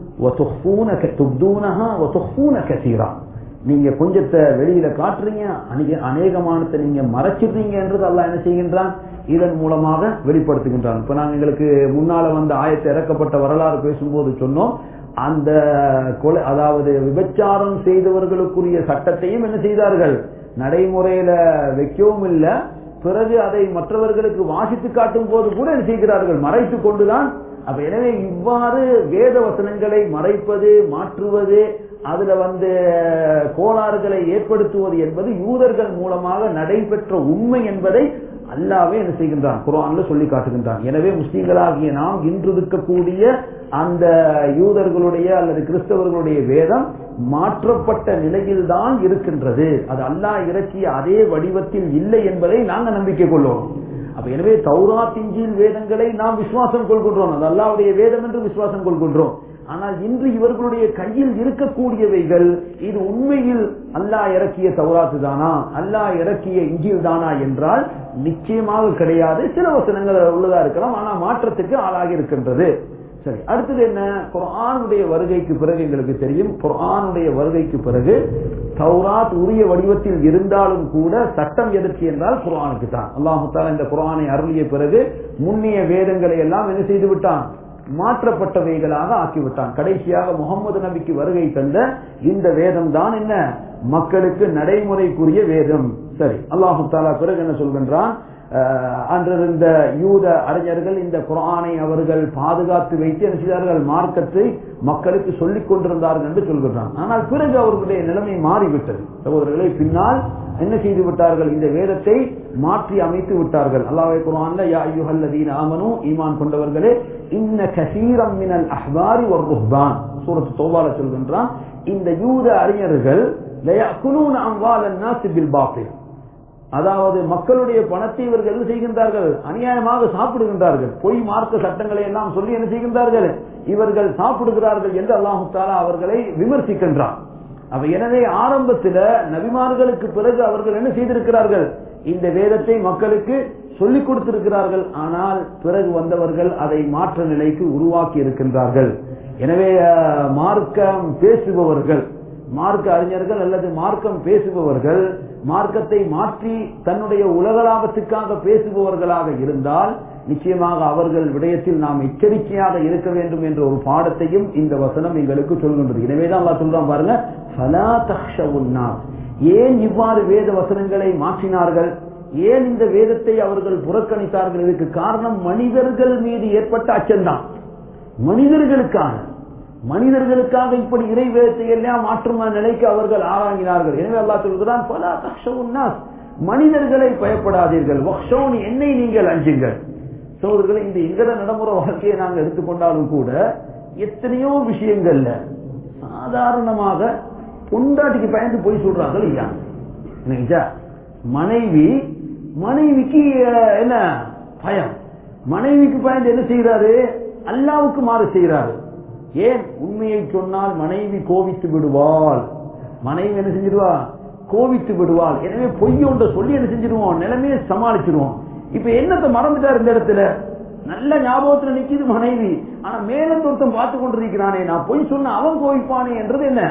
وتخفون ك- تبدونها وتخفون كثيرا நீங்க கொஞ்சத்தை வெளியில காட்டுறீங்க அநேக- அநேகமானத்தை நீங்க மறைச்சிடுறீங்க என்றது அல்லாஹ் என்ன செய்கின்றான் இதன் மூலமாக வெளிப்படுத்துகின்றான் இப்ப நாங்க எங்களுக்கு முன்னால வந்த ஆயத்தை இறக்கப்பட்ட வரலாறு பேசும்போது சொன்னோம் அந்த கொலை அதாவது விபச்சாரம் செய்தவர்களுக்குரிய சட்டத்தையும் என்ன செய்தார்கள் நடைமுறையில வைக்கவும் இல்லை பிறகு அதை மற்றவர்களுக்கு வாசித்து காட்டும் போது கூட என்ன செய்கிறார்கள் மறைத்துக் கொண்டுதான் அப்ப எனவே இவ்வாறு வேத வசனங்களை மறைப்பது மாற்றுவது அதுல வந்து கோளாறுகளை ஏற்படுத்துவது என்பது யூதர்கள் மூலமாக நடைபெற்ற உண்மை என்பதை அல்லாவே என்ன செய்கின்றான் குரான்ல சொல்லி காட்டுகின்றான் எனவே முஸ்லீம்களாகிய நாம் இன்று இருக்கக்கூடிய அந்த யூதர்களுடைய அல்லது கிறிஸ்தவர்களுடைய வேதம் மாற்றப்பட்ட நிலையில்தான் இருக்கின்றது அது அல்லாஹ் இறக்கிய அதே வடிவத்தில் இல்லை என்பதை நாங்கள் நம்பிக்கை கொள்வோம் அப்ப எனவே தௌராத் இஞ்சில் வேதங்களை நாம் விசுவாசம் கொள்கின்றோம் அது அல்லாவுடைய வேதம் என்று விசுவாசம் கொள்கின்றோம் ஆனால் இன்று இவர்களுடைய கையில் இருக்கக்கூடியவைகள் இது உண்மையில் அல்லாஹ் இறக்கிய தௌராத்து தானா அல்லாஹ் இறக்கிய இஞ்சில் தானா என்றால் நிச்சயமாக கிடையாது சில வசனங்கள் உள்ளதா இருக்கலாம் ஆனா மாற்றத்துக்கு ஆளாகி இருக்கின்றது சரி அடுத்தது என்ன குர்ஆனுடைய வருகைக்கு பிறகு எங்களுக்கு தெரியும் குர்ஆனுடைய வருகைக்கு பிறகு தௌராத் உரிய வடிவத்தில் இருந்தாலும் கூட சட்டம் எதற்கு என்றால் குர்ஆனுக்கு தான் அல்லாஹு தாலா இந்த குர்ஆனை அருளிய பிறகு முன்னிய வேதங்களை எல்லாம் என்ன செய்து விட்டான் மாற்றப்பட்டவைகளாக ஆக்கிவிட்டான் கடைசியாக முகமது நபிக்கு வருகை தந்த இந்த வேதம் தான் என்ன மக்களுக்கு நடைமுறைக்குரிய வேதம் சரி அல்லாஹு தாலா பிறகு என்ன சொல்கின்றான் அஹ், அன்றிருந்த யூத அறிஞர்கள் இந்த குர்ஆனை அவர்கள் பாதுகாத்து வைத்து என்ன செய்தார்கள் மார்க்கத்தை மக்களுக்கு சொல்லிக் கொண்டிருந்தார்கள் என்று சொல்கிறான் ஆனால் பிறகு அவர்களுடைய நிலைமை மாறிவிட்டது சகோதரர்களை பின்னால் என்ன செய்து விட்டார்கள் இந்த வேதத்தை மாற்றி அமைத்து விட்டார்கள் அல்லாஹ் குர்ஆன்ல யா அய்யுஹல்லதீன ஆமனு ஈமான் கொண்டவர்களே இன்ன கசீரம் மினல் அஹ்பாரி ஒரு ருஹ்பான் சூரத்து தௌபால சொல்கின்றான் இந்த யூத அறிஞர்கள் லயக்குலூன அம்வாலன் நாசி பில் பாத்தில் அதாவது மக்களுடைய பணத்தை இவர்கள் என்ன செய்கின்றார்கள் அநியாயமாக சாப்பிடுகின்றார்கள் பொய் மார்க்க சட்டங்களை எல்லாம் சொல்லி என்ன செய்கின்றார்கள் இவர்கள் சாப்பிடுகிறார்கள் என்று அல்லாஹு தாலா அவர்களை விமர்சிக்கின்றான் அப்ப எனவே ஆரம்பத்தில் நபிமார்களுக்கு பிறகு அவர்கள் என்ன செய்திருக்கிறார்கள் இந்த வேதத்தை மக்களுக்கு சொல்லிக் கொடுத்திருக்கிறார்கள் ஆனால் பிறகு வந்தவர்கள் அதை மாற்ற நிலைக்கு உருவாக்கி இருக்கின்றார்கள் எனவே அஹ், மார்க்கம் பேசுபவர்கள் மார்க்க அறிஞர்கள் அல்லது மார்க்கம் பேசுபவர்கள் மார்க்கத்தை மாற்றி தன்னுடைய உலகலாபத்துக்காக பேசுபவர்களாக இருந்தால் நிச்சயமாக அவர்கள் விடயத்தில் நாம் எச்சரிக்கையாக இருக்க வேண்டும் என்ற ஒரு பாடத்தையும் இந்த வசனம் எங்களுக்கு சொல்கின்றது எனவேதான் அல்லாஹ் சொல்றான் பாருங்க "ஃபலா தக்ஷவுன் நாஸ்." ஏன் இவ்வாறு வேத வசனங்களை மாற்றினார்கள் ஏன் இந்த வேதத்தை அவர்கள் புறக்கணித்தார்கள் இதுக்கு காரணம் மனிதர்கள் மீது ஏற்பட்ட அச்சம்தான் மனிதர்களுக்கான மனிதர்களுக்காக இப்படி இறை வேதத்தை எல்லாம் மாற்றும் நிலைக்கு அவர்கள் ஆராய்கிறார்கள் எனவே அல்லாஹ் சொல்கிறான் "ஃபலா தக்ஷவுன் நாஸ்." மனிதர்களை பயப்படாதீர்கள் வக்ஷவுன் என்னை நீங்கள் அஞ்சுங்கள் சோதர்களே இந்த எங்கட நடைமுறை வாழ்க்கையை நாங்கள் எடுத்துக்கொண்டாலும் கூட எத்தனையோ விஷயங்கள்ல சாதாரணமாக பொண்டாட்டிக்கு பயந்து போய் சொல்றாங்க இல்லையா என்னங்கய்யா? மனைவி மனைவிக்கு அஹ், என்ன பயம் மனைவிக்கு பயந்து என்ன செய்யறாரு அல்லாவுக்கு மாறு செய்யறாரு ஏன் உண்மையை சொன்னால் மனைவி கோபித்து விடுவாள் மனைவி என்ன செஞ்சிருவா கோபித்து விடுவாள் எனவே பொய் ஒன்றை சொல்லி என்ன செஞ்சிருவோம் நிலைமையை சமாளிச்சிருவோம் இப்ப என்னத்தை மறந்துட்டார் இந்த இடத்துல நல்ல ஞாபகத்துல நிக்குது மனைவி ஆனா மேல ஒருத்தன் பார்த்து கொண்டிருக்கிறானே நான் பொய் சொன்ன அவன் கோவிப்பானே என்றது என்ன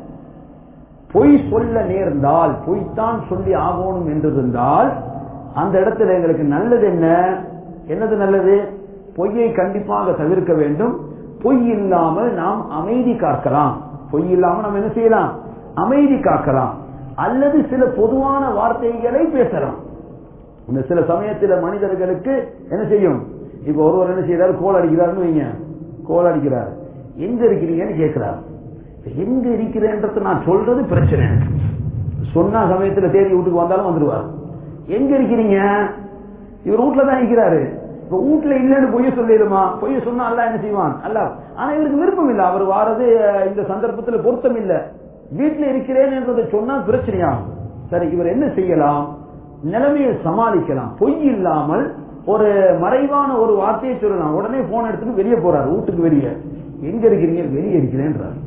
பொய் சொல்ல நேர்ந்தால் பொய்த்தான் சொல்லி ஆகணும் என்று இருந்தால் அந்த இடத்துல எங்களுக்கு நல்லது என்ன என்னது நல்லது பொய்யை கண்டிப்பாக தவிர்க்க வேண்டும் பொய் இல்லாமல் நாம் அமைதி காக்கலாம் பொய் இல்லாமல் நாம் என்ன செய்யலாம் அமைதி காக்கலாம் அல்லது சில பொதுவான வார்த்தைகளை பேசலாம் இந்த சில சமயத்தில் மனிதர்களுக்கு என்ன செய்யும் இப்ப ஒருவர் என்ன செய்யறாரு கோல் அடிக்கிறாருன்னு வைங்க கோல் அடிக்கிறார் எங்க இருக்கிறீங்கன்னு கேட்கிறார் எங்க இருக்கிறேன்றத நான் சொல்றது பிரச்சனை சொன்ன சமயத்துல தேடி வீட்டுக்கு வந்தாலும் வந்துருவார் எங்க இருக்கிறீங்க இவர் வீட்டுல தான் இருக்கிறாரு இப்ப வீட்டுல இல்லைன்னு பொய்ய சொல்லிடுமா பொய்ய சொன்னா அல்ல என்ன செய்வான் அல்ல ஆனா இவருக்கு விருப்பம் இல்ல அவர் வாரது அஹ், இந்த சந்தர்ப்பத்துல பொருத்தம் இல்ல வீட்டுல இருக்கிறேன் என்றதை சொன்னா பிரச்சனையாகும் சரி இவர் என்ன செய்யலாம் நிலைமையை சமாளிக்கலாம் பொய் இல்லாமல் ஒரு மறைவான ஒரு வார்த்தையை சொல்லலாம் உடனே போன் எடுத்துட்டு வெளியே போறாரு வீட்டுக்கு வெளியே எங்க இருக்கிறீங்க வெளியே இருக்கிறேன்றார்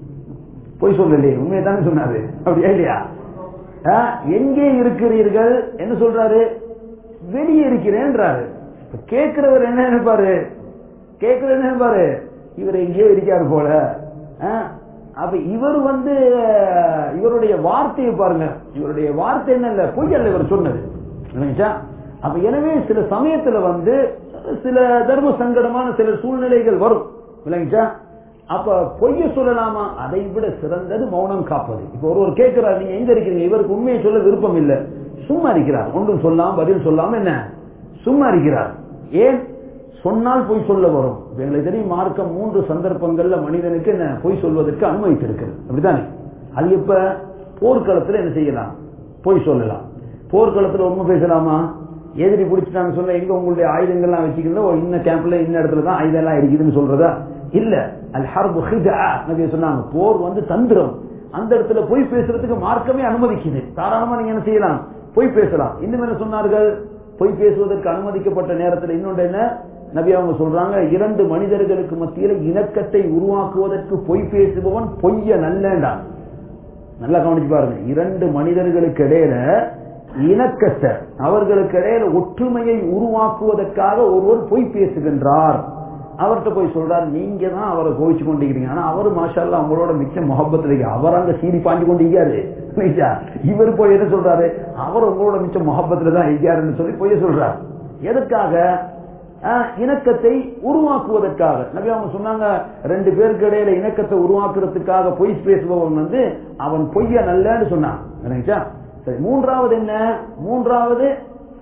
பொய் சொல்லலையே உண்மையை தானே சொன்னாரு அப்படியா இல்லையா ஆ, எங்கே இருக்கிறீர்கள் என்ன சொல்றாரு வெளியே இருக்கிறேன்றாரு இப்ப கேட்கிறவர் என்ன நினைப்பாரு கேட்கிறவர் என்ன நினைப்பாரு இவர் எங்கேயோ இருக்காரு போல ஆ, அப்ப இவர் வந்து அஹ், இவருடைய வார்த்தையை பாருங்க இவருடைய வார்த்தை என்ன இல்ல பொய் அல்ல இவர் சொன்னது இல்லைங்களா? அப்ப எனவே சில சமயத்துல வந்து சில தர்ம சங்கடமான சில சூழ்நிலைகள் வரும் இல்லைங்களா அப்ப பொய்ய சொல்லலாமா அதை விட சிறந்தது மௌனம் காப்பது இப்ப ஒருவர் கேட்கிறார் நீங்க எங்க இருக்கிறீங்க இவருக்கு உண்மையை சொல்ல விருப்பம் இல்ல சும்மா இருக்கிறார் ஒன்றும் சொல்லாம பதில் சொல்லாம என்ன சும்மா இருக்கிறார் ஏன் சொன்னால் பொய் சொல்ல வரும் இப்ப எங்களுக்கு தெரியும் மார்க்கம் மூன்று சந்தர்ப்பங்கள்ல மனிதனுக்கு என்ன பொய் சொல்வதற்கு அனுமதித்திருக்கிறது அப்படித்தானே அது எப்ப போர்க்களத்துல என்ன செய்யலாம் பொய் சொல்லலாம் போர்க்களத்துல உண்மை பேசலாமா எதிரி பிடிச்சிட்டான்னு சொல்ல எங்க உங்களுடைய ஆயுதங்கள்லாம் வச்சுக்கிறதோ இன்ன கேம்ப்ல இன்ன இடத்துல தான் ஆயுதம் எல்லாம் இருக்குதுன்னு சொல்றதா இல்ல அல் ஹர்பு ஹிதா நபி சொன்னாங்க போர் வந்து தந்திரம் அந்த இடத்துல பொய் பேசுறதுக்கு மார்க்கமே அனுமதிக்குது தாராளமா நீங்க என்ன செய்யலாம் பொய் பேசலாம் இன்னும் என்ன சொன்னார்கள் பொய் பேசுவதற்கு அனுமதிக்கப்பட்ட நேரத்தில் இன்னொன்று என்ன நபி அவங்க சொல்றாங்க இரண்டு மனிதர்களுக்கு மத்தியில இணக்கத்தை உருவாக்குவதற்கு பொய் பேசுபவன் பொய்ய நல்லேண்டான் நல்லா கவனிச்சு பாருங்க இரண்டு மனிதர்களுக்கு இடையில இணக்கத்தை அவர்களுக்கு இடையில ஒற்றுமையை உருவாக்குவதற்காக ஒருவர் பொய் பேசுகின்றார் அவர்கிட்ட போய் சொல்றார் நீங்க தான் அவரை கோவிச்சு கொண்டிருக்கிறீங்க ஆனா அவர் மாஷால்லா அவங்களோட மிச்ச முகப்பத்தில் இருக்கு அவர் அங்க சீறி பாஞ்சு கொண்டிருக்காரு இல்லையா? இவர் போய் என்ன சொல்றாரு அவர் உங்களோட மிச்ச முகப்பத்துல தான் இருக்காருன்னு சொல்லி போய் சொல்றார் எதற்காக ஆஹ், இணக்கத்தை உருவாக்குவதற்காக நபி அவங்க சொன்னாங்க ரெண்டு பேருக்கு இடையில இணக்கத்தை உருவாக்குறதுக்காக பொய் பேசுபவன் வந்து அவன் பொய்ய நல்லன்னு சொன்னான் இல்லைங்களா? சரி மூன்றாவது என்ன மூன்றாவது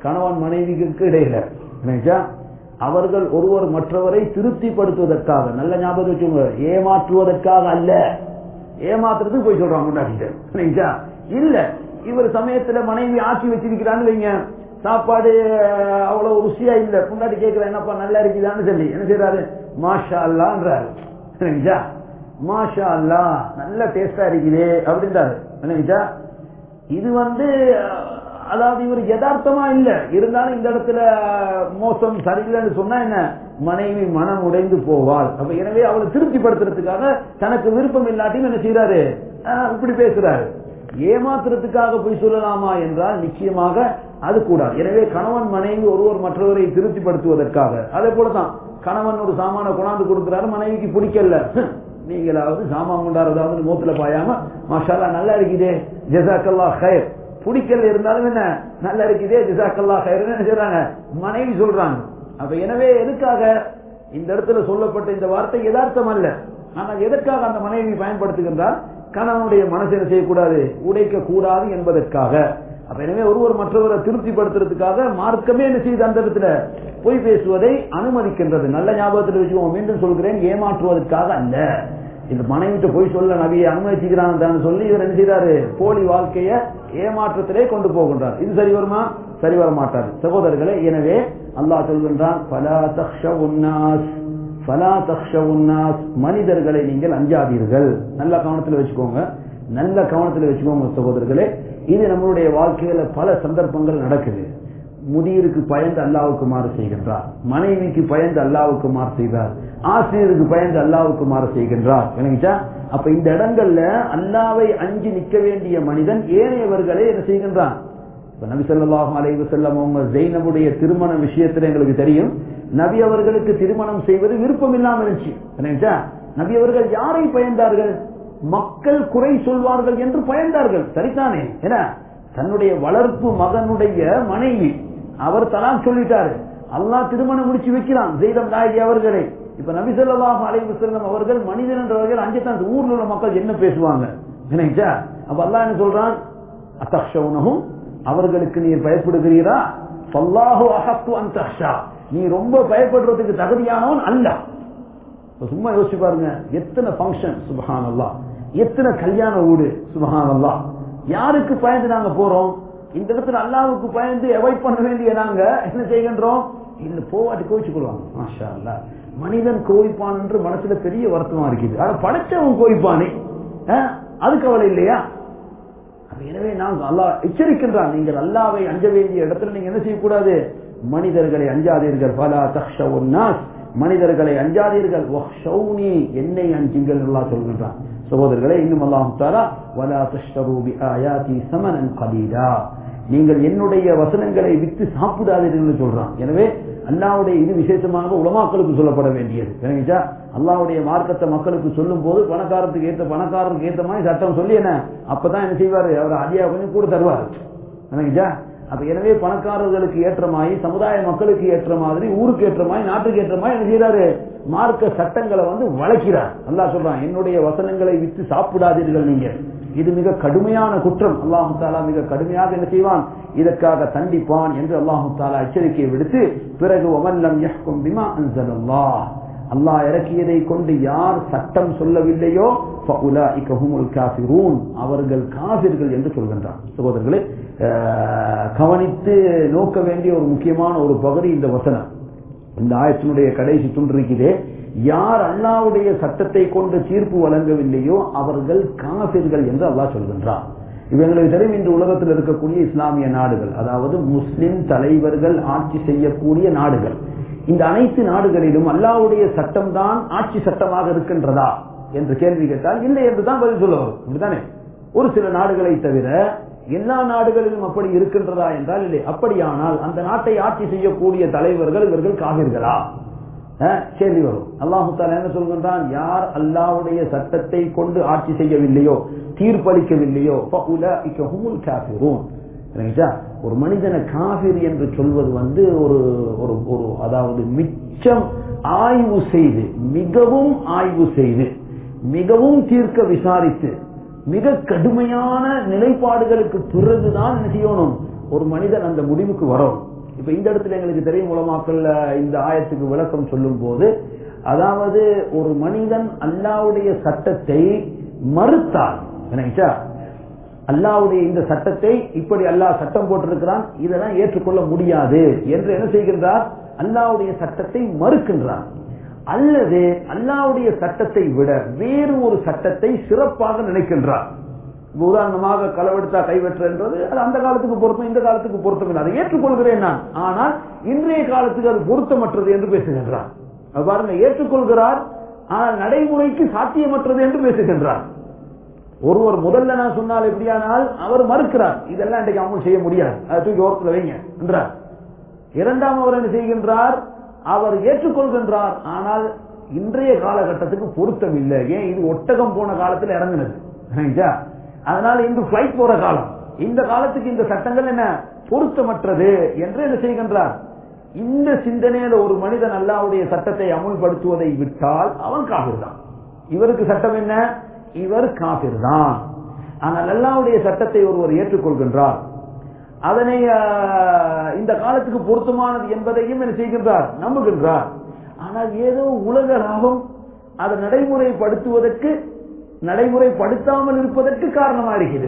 கணவன் மனைவிக்கு இடையில நினைச்சா அவர்கள் ஒருவர் மற்றவரை திருப்திப்படுத்துவதற்காக நல்ல ஞாபகம் வச்சுங்க ஏமாற்றுவதற்காக அல்ல ஏமாத்துறதுக்கு போய் சொல்றாங்க முன்னாடி நினைச்சா இல்ல இவர் சமயத்துல மனைவி ஆக்கி வச்சிருக்கிறான்னு வைங்க சாப்பாடு அஹ், அவ்வளவு ருசியா இல்ல முன்னாடி கேட்கிறேன் என்னப்பா நல்லா இருக்குதான்னு சொல்லி என்ன செய்யறாரு மாஷா அல்லான்றாரு நினைச்சா மாஷா அல்லா நல்ல டேஸ்டா இருக்குது அப்படின்றாரு நினைச்சா இது வந்து அஹ், அதாவது இவர் யதார்த்தமா இல்ல இருந்தாலும் இந்த இடத்துல அஹ், மோசம் சரியில்லைன்னு சொன்னா என்ன மனைவி மனம் உடைந்து போவாள் அப்ப எனவே அவளை திருப்திப்படுத்துறதுக்காக தனக்கு விருப்பம் இல்லாட்டியும் என்ன செய்யறாரு அஹ், இப்படி பேசுறாரு ஏமாத்துறதுக்காக போய் சொல்லலாமா என்றால் நிச்சயமாக அது கூடாது எனவே கணவன் மனைவி ஒருவர் மற்றவரை திருப்திப்படுத்துவதற்காக அதே போலதான் கணவன் ஒரு சாமான கொண்டாந்து கொடுக்கிறாரு மனைவிக்கு பிடிக்கல ஹம், நீங்களாவது சாமான் கொண்டாடுறதாவது மூத்துல பாயாம மாஷாலா நல்லா இருக்குதே ஜெசாக்கல்லா ஹயர் பிடிக்கல இருந்தாலும் என்ன நல்லா இருக்குதே ஜிசாக்கல்லா ஹயர்னு என்ன செய்றாங்க மனைவி சொல்றாங்க அப்ப எனவே எதுக்காக இந்த இடத்துல சொல்லப்பட்ட இந்த வார்த்தை யதார்த்தம் அல்ல ஆனால் எதற்காக அந்த மனைவி பயன்படுத்துகின்றார் கணவனுடைய மனசை என்ன செய்யக்கூடாது உடைக்க கூடாது என்பதற்காக அப்ப எனவே ஒருவர் மற்றவரை திருப்திப்படுத்துறதுக்காக மார்க்கமே என்ன செய்யுது அந்த இடத்துல பொய் பேசுவதை அனுமதிக்கின்றது நல்ல ஞாபகத்தில் வச்சுக்கோங்க மீண்டும் சொல்கிறேன் ஏமாற்றுவதற்காக அல்ல இந்த மனைவிட்ட போய் சொல்ல நபியை அனுமதிச்சுக்கிறான் சொல்லி இவர் என்ன செய்யறாரு போலி வாழ்க்கைய ஏமாற்றத்திலே கொண்டு போகின்றார் இது சரி வருமா சரி வர மாட்டார் சகோதரர்களே எனவே அல்லாஹ் சொல்கின்றான் பலா தக்ஷவுன்னாஸ் ஃபலா தக்ஷவுன்னாஸ் மனிதர்களை நீங்கள் அஞ்சாதீர்கள் நல்ல கவனத்தில் வச்சுக்கோங்க நல்ல கவனத்தில் வச்சுக்கோங்க சகோதரர்களே இது நம்மளுடைய வாழ்க்கையில பல சந்தர்ப்பங்கள் நடக்குது முதியருக்கு பயந்து அல்லாவுக்கு மாறு செய்கின்றார் மனைவிக்கு பயந்து அல்லாவுக்கு மாறு செய்கிறார் ஆசிரியருக்கு பயந்து அல்லாவுக்கு மாறு செய்கின்றார் விளங்கிச்சா அப்ப இந்த இடங்கள்ல அல்லாவை அஞ்சு நிக்க வேண்டிய மனிதன் ஏனையவர்களை என்ன செய்கின்றான் இப்ப நபி ஸல்லல்லாஹு அலைஹி வஸல்லம் அவங்க ஜெய்னபுடைய திருமண விஷயத்துல எங்களுக்கு தெரியும் நபி அவர்களுக்கு திருமணம் செய்வது விருப்பம் இல்லாம இருந்துச்சு என்னச்சா நபி அவர்கள் யாரை பயந்தார்கள் மக்கள் குறை சொல்வார்கள் என்று பயந்தார்கள் சரிதானே என்ன தன்னுடைய வளர்ப்பு மகனுடைய மனைவி அவர் தலாக் சொல்லிட்டாரு அல்லாஹ் திருமணம் முடிச்சு வைக்கிறான் ஜெய்தம் நாயகி அவர்களை இப்ப நபி ஸல்லல்லாஹு அலைஹி வஸல்லம் அவர்கள் மனிதன் என்றவர்கள் அஞ்சத்தான் இந்த ஊர்ல உள்ள மக்கள் என்ன பேசுவாங்க என்னச்சா அப்ப அல்லாஹ் என்ன சொல்றான் அத்தக்ஷவுனஹும் அவர்களுக்கு நீர் பயப்படுகிறீரா பல்லாஹு அஹத்து அந்தஷா நீ ரொம்ப பயப்படுறதுக்கு தகுதியானவன் அல்ல இப்ப சும்மா யோசிச்சு பாருங்க எத்தனை ஃபங்க்ஷன் சுபஹான் அல்லா எத்தனை கல்யாண வீடு சுபஹான் அல்லா யாருக்கு பயந்து நாங்க போறோம் இந்த இடத்துல அல்லாவுக்கு பயந்து அவாய்ட் பண்ண வேண்டிய நாங்க என்ன செய்கின்றோம் இல்ல போவாட்டி கோவிச்சு கொள்வாங்க மாஷா அல்லா மனிதன் கோவிப்பான் என்று மனசுல பெரிய வருத்தமா இருக்குது ஆனா படைச்சவன் கோவிப்பானே அஹ், அது கவலை இல்லையா அப்ப எனவே நாம் அல்லாஹ் எச்சரிக்கின்றான் நீங்கள் அல்லாவை அஞ்ச வேண்டிய இடத்துல நீங்க என்ன செய்யக்கூடாது மனிதர்களை அஞ்சாதீர்கள் பலா தக்ஷவுன் நாஸ் மனிதர்களை அஞ்சாதீர்கள் வஹ்ஷௌனி என்னை அஞ்சுங்கள் அல்லாஹ் சொல்கின்றான் சகோதரர்களே இன்னும் அல்லாஹ் தாலா வலா தஷ்தரு பி ஆயாதி சமனன் கலீலா நீங்கள் என்னுடைய வசனங்களை வித்து சாப்பிடாதீர்கள் சொல்றான் எனவே அல்லாவுடைய இது விசேஷமாக உலமாக்களுக்கு சொல்லப்பட வேண்டியது விளங்கிச்சா அல்லாவுடைய மார்க்கத்தை மக்களுக்கு சொல்லும் போது பணக்காரத்துக்கு ஏத்த பணக்காரருக்கு ஏத்த மாதிரி சட்டம் சொல்லி என்ன அப்பதான் என்ன செய்வாரு அவர் அதிகா கொஞ்சம் கூட தருவார் விளங்கிச்சா அப்ப எனவே பணக்காரர்களுக்கு ஏற்ற மாதிரி சமுதாய மக்களுக்கு ஏற்ற மாதிரி ஊருக்கு ஏற்ற மாதிரி நாட்டுக்கு ஏற்ற மாதிரி என்ன செய்யறாரு மார்க்க சட்டங்களை வந்து வளைக்கிறார் அல்லாஹ் சொல்றான் என்னுடைய வசனங்களை விட்டு சாப்பிடாதீர்கள் நீங்க இது மிக கடுமையான குற்றம் அல்லாஹு தாலா மிக கடுமையாக என்ன செய்வான் இதற்காக தண்டிப்பான் என்று அல்லாஹு தாலா எச்சரிக்கையை விடுத்து பிறகு ஒமல்லம் யஹ்கும் பிமா அன்சலல்லாஹ் அல்லாஹ் இறக்கியதை கொண்டு யார் சட்டம் சொல்லவில்லையோ فَأُولَئِكَ هُمُ الْكَافِرُونَ அவர்கள் காபிர்கள் என்று சொல்கின்றான் சகோதரர்களே அஹ், கவனித்து நோக்க வேண்டிய ஒரு முக்கியமான ஒரு பகுதி இந்த வசனம் இந்த ஆயத்தினுடைய கடைசி துன்றிருக்கிறே யார் அல்லாவுடைய சட்டத்தை கொண்டு தீர்ப்பு வழங்கவில்லையோ அவர்கள் காபிர்கள் என்று அல்லாஹ் சொல்கின்றான் இவங்களுக்கு தெரியும் இன்று உலகத்தில் இருக்கக்கூடிய இஸ்லாமிய நாடுகள் அதாவது முஸ்லிம் தலைவர்கள் ஆட்சி செய்யக்கூடிய நாடுகள் இந்த அனைத்து நாடுகளிலும் அல்லாவுடைய சட்டம் தான் ஆட்சி சட்டமாக இருக்கின்றதா என்று கேள்வி கேட்டால் இல்லை என்று தான் பதில் சொல்ல வரும் இப்படித்தானே ஒரு சில நாடுகளை தவிர எல்லா நாடுகளிலும் அப்படி இருக்கின்றதா என்றால் இல்லை அப்படியானால் அந்த நாட்டை ஆட்சி செய்யக்கூடிய தலைவர்கள் இவர்கள் காவிர்களா அஹ், கேள்வி வரும் அல்லாஹு தாலா என்ன சொல்கின்றான் யார் அல்லாஹ்வுடைய சட்டத்தை கொண்டு ஆட்சி செய்யவில்லையோ தீர்ப்பளிக்கவில்லையோ فَأُولَئِكَ هُمُ الْكَافِرُونَ சரிங்களா? ஒரு மனிதனை காபிர் என்று சொல்வது வந்து ஒரு ஒரு ஒரு அதாவது மிச்சம் ஆய்வு செய்து மிகவும் ஆய்வு செய்து மிகவும் தீர்க்க விசாரித்து மிக கடுமையான நிலைப்பாடுகளுக்கு பிறகுதான் என்ன செய்யணும் ஒரு மனிதன் அந்த முடிவுக்கு வரும் இப்ப இந்த இடத்துல எங்களுக்கு தெரியும் மூலமாக்கல் இந்த ஆயத்துக்கு விளக்கம் சொல்லும் போது அதாவது ஒரு மனிதன் அல்லாவுடைய சட்டத்தை மறுத்தால் நினைச்சா அல்லாவுடைய இந்த சட்டத்தை இப்படி அல்லாஹ் சட்டம் போட்டிருக்கிறான் இதெல்லாம் ஏற்றுக்கொள்ள முடியாது என்று என்ன செய்கின்றார் அல்லாவுடைய சட்டத்தை மறுக்கின்றார் அல்லது அல்லாவுடைய சட்டத்தை விட வேறு ஒரு சட்டத்தை சிறப்பாக நினைக்கின்றார் உதாரணமாக களவெடுத்தா கைவெற்றுன்றது அது அந்த காலத்துக்கு பொருத்தம் இந்த காலத்துக்கு பொருத்தம் இல்லை அதை ஏற்றுக்கொள்கிறேன் நான் ஆனால் இன்றைய காலத்துக்கு அது பொருத்தமற்றது என்று பேசுகின்றார் பாருங்க ஏற்றுக்கொள்கிறார் ஆனால் நடைமுறைக்கு சாத்தியமற்றது என்று பேசுகின்றார் ஒருவர் முதல்ல நான் சொன்னால் எப்படியானால் அவர் மறுக்கிறார் இதெல்லாம் இன்றைக்கு அமல் செய்ய முடியாது அதை தூக்கி ஓரத்தில் வைங்க என்றார் இரண்டாம் அவர் என்ன செய்கின்றார் அவர் ஏற்றுக்கொள்கின்றார் ஆனால் இன்றைய காலகட்டத்துக்கு பொருத்தம் இல்லை ஏன் இது ஒட்டகம் போன காலத்தில் இறங்குனது அதனால இன்று பிளைட் போற காலம் இந்த காலத்துக்கு இந்த சட்டங்கள் என்ன பொருத்தமற்றது என்று என்ன செய்கின்றார் இந்த சிந்தனையில ஒரு மனிதன் அல்லாவுடைய சட்டத்தை அமுல்படுத்துவதை விட்டால் அவன் காபிர் தான் இவருக்கு சட்டம் என்ன இவர் காபிர் தான் ஆனால் அல்லாவுடைய சட்டத்தை ஒருவர் ஏற்றுக்கொள்கின்றார் அதனை இந்த காலத்துக்கு பொருத்தமானது என்பதையும் என்ன செய்கின்றார் நம்புகின்றார் ஆனால் ஏதோ உலக லாபம் அதை நடைமுறைப்படுத்துவதற்கு நடைமுறைப்படுத்தாமல் இருப்பதற்கு காரணமா இருக்கிறது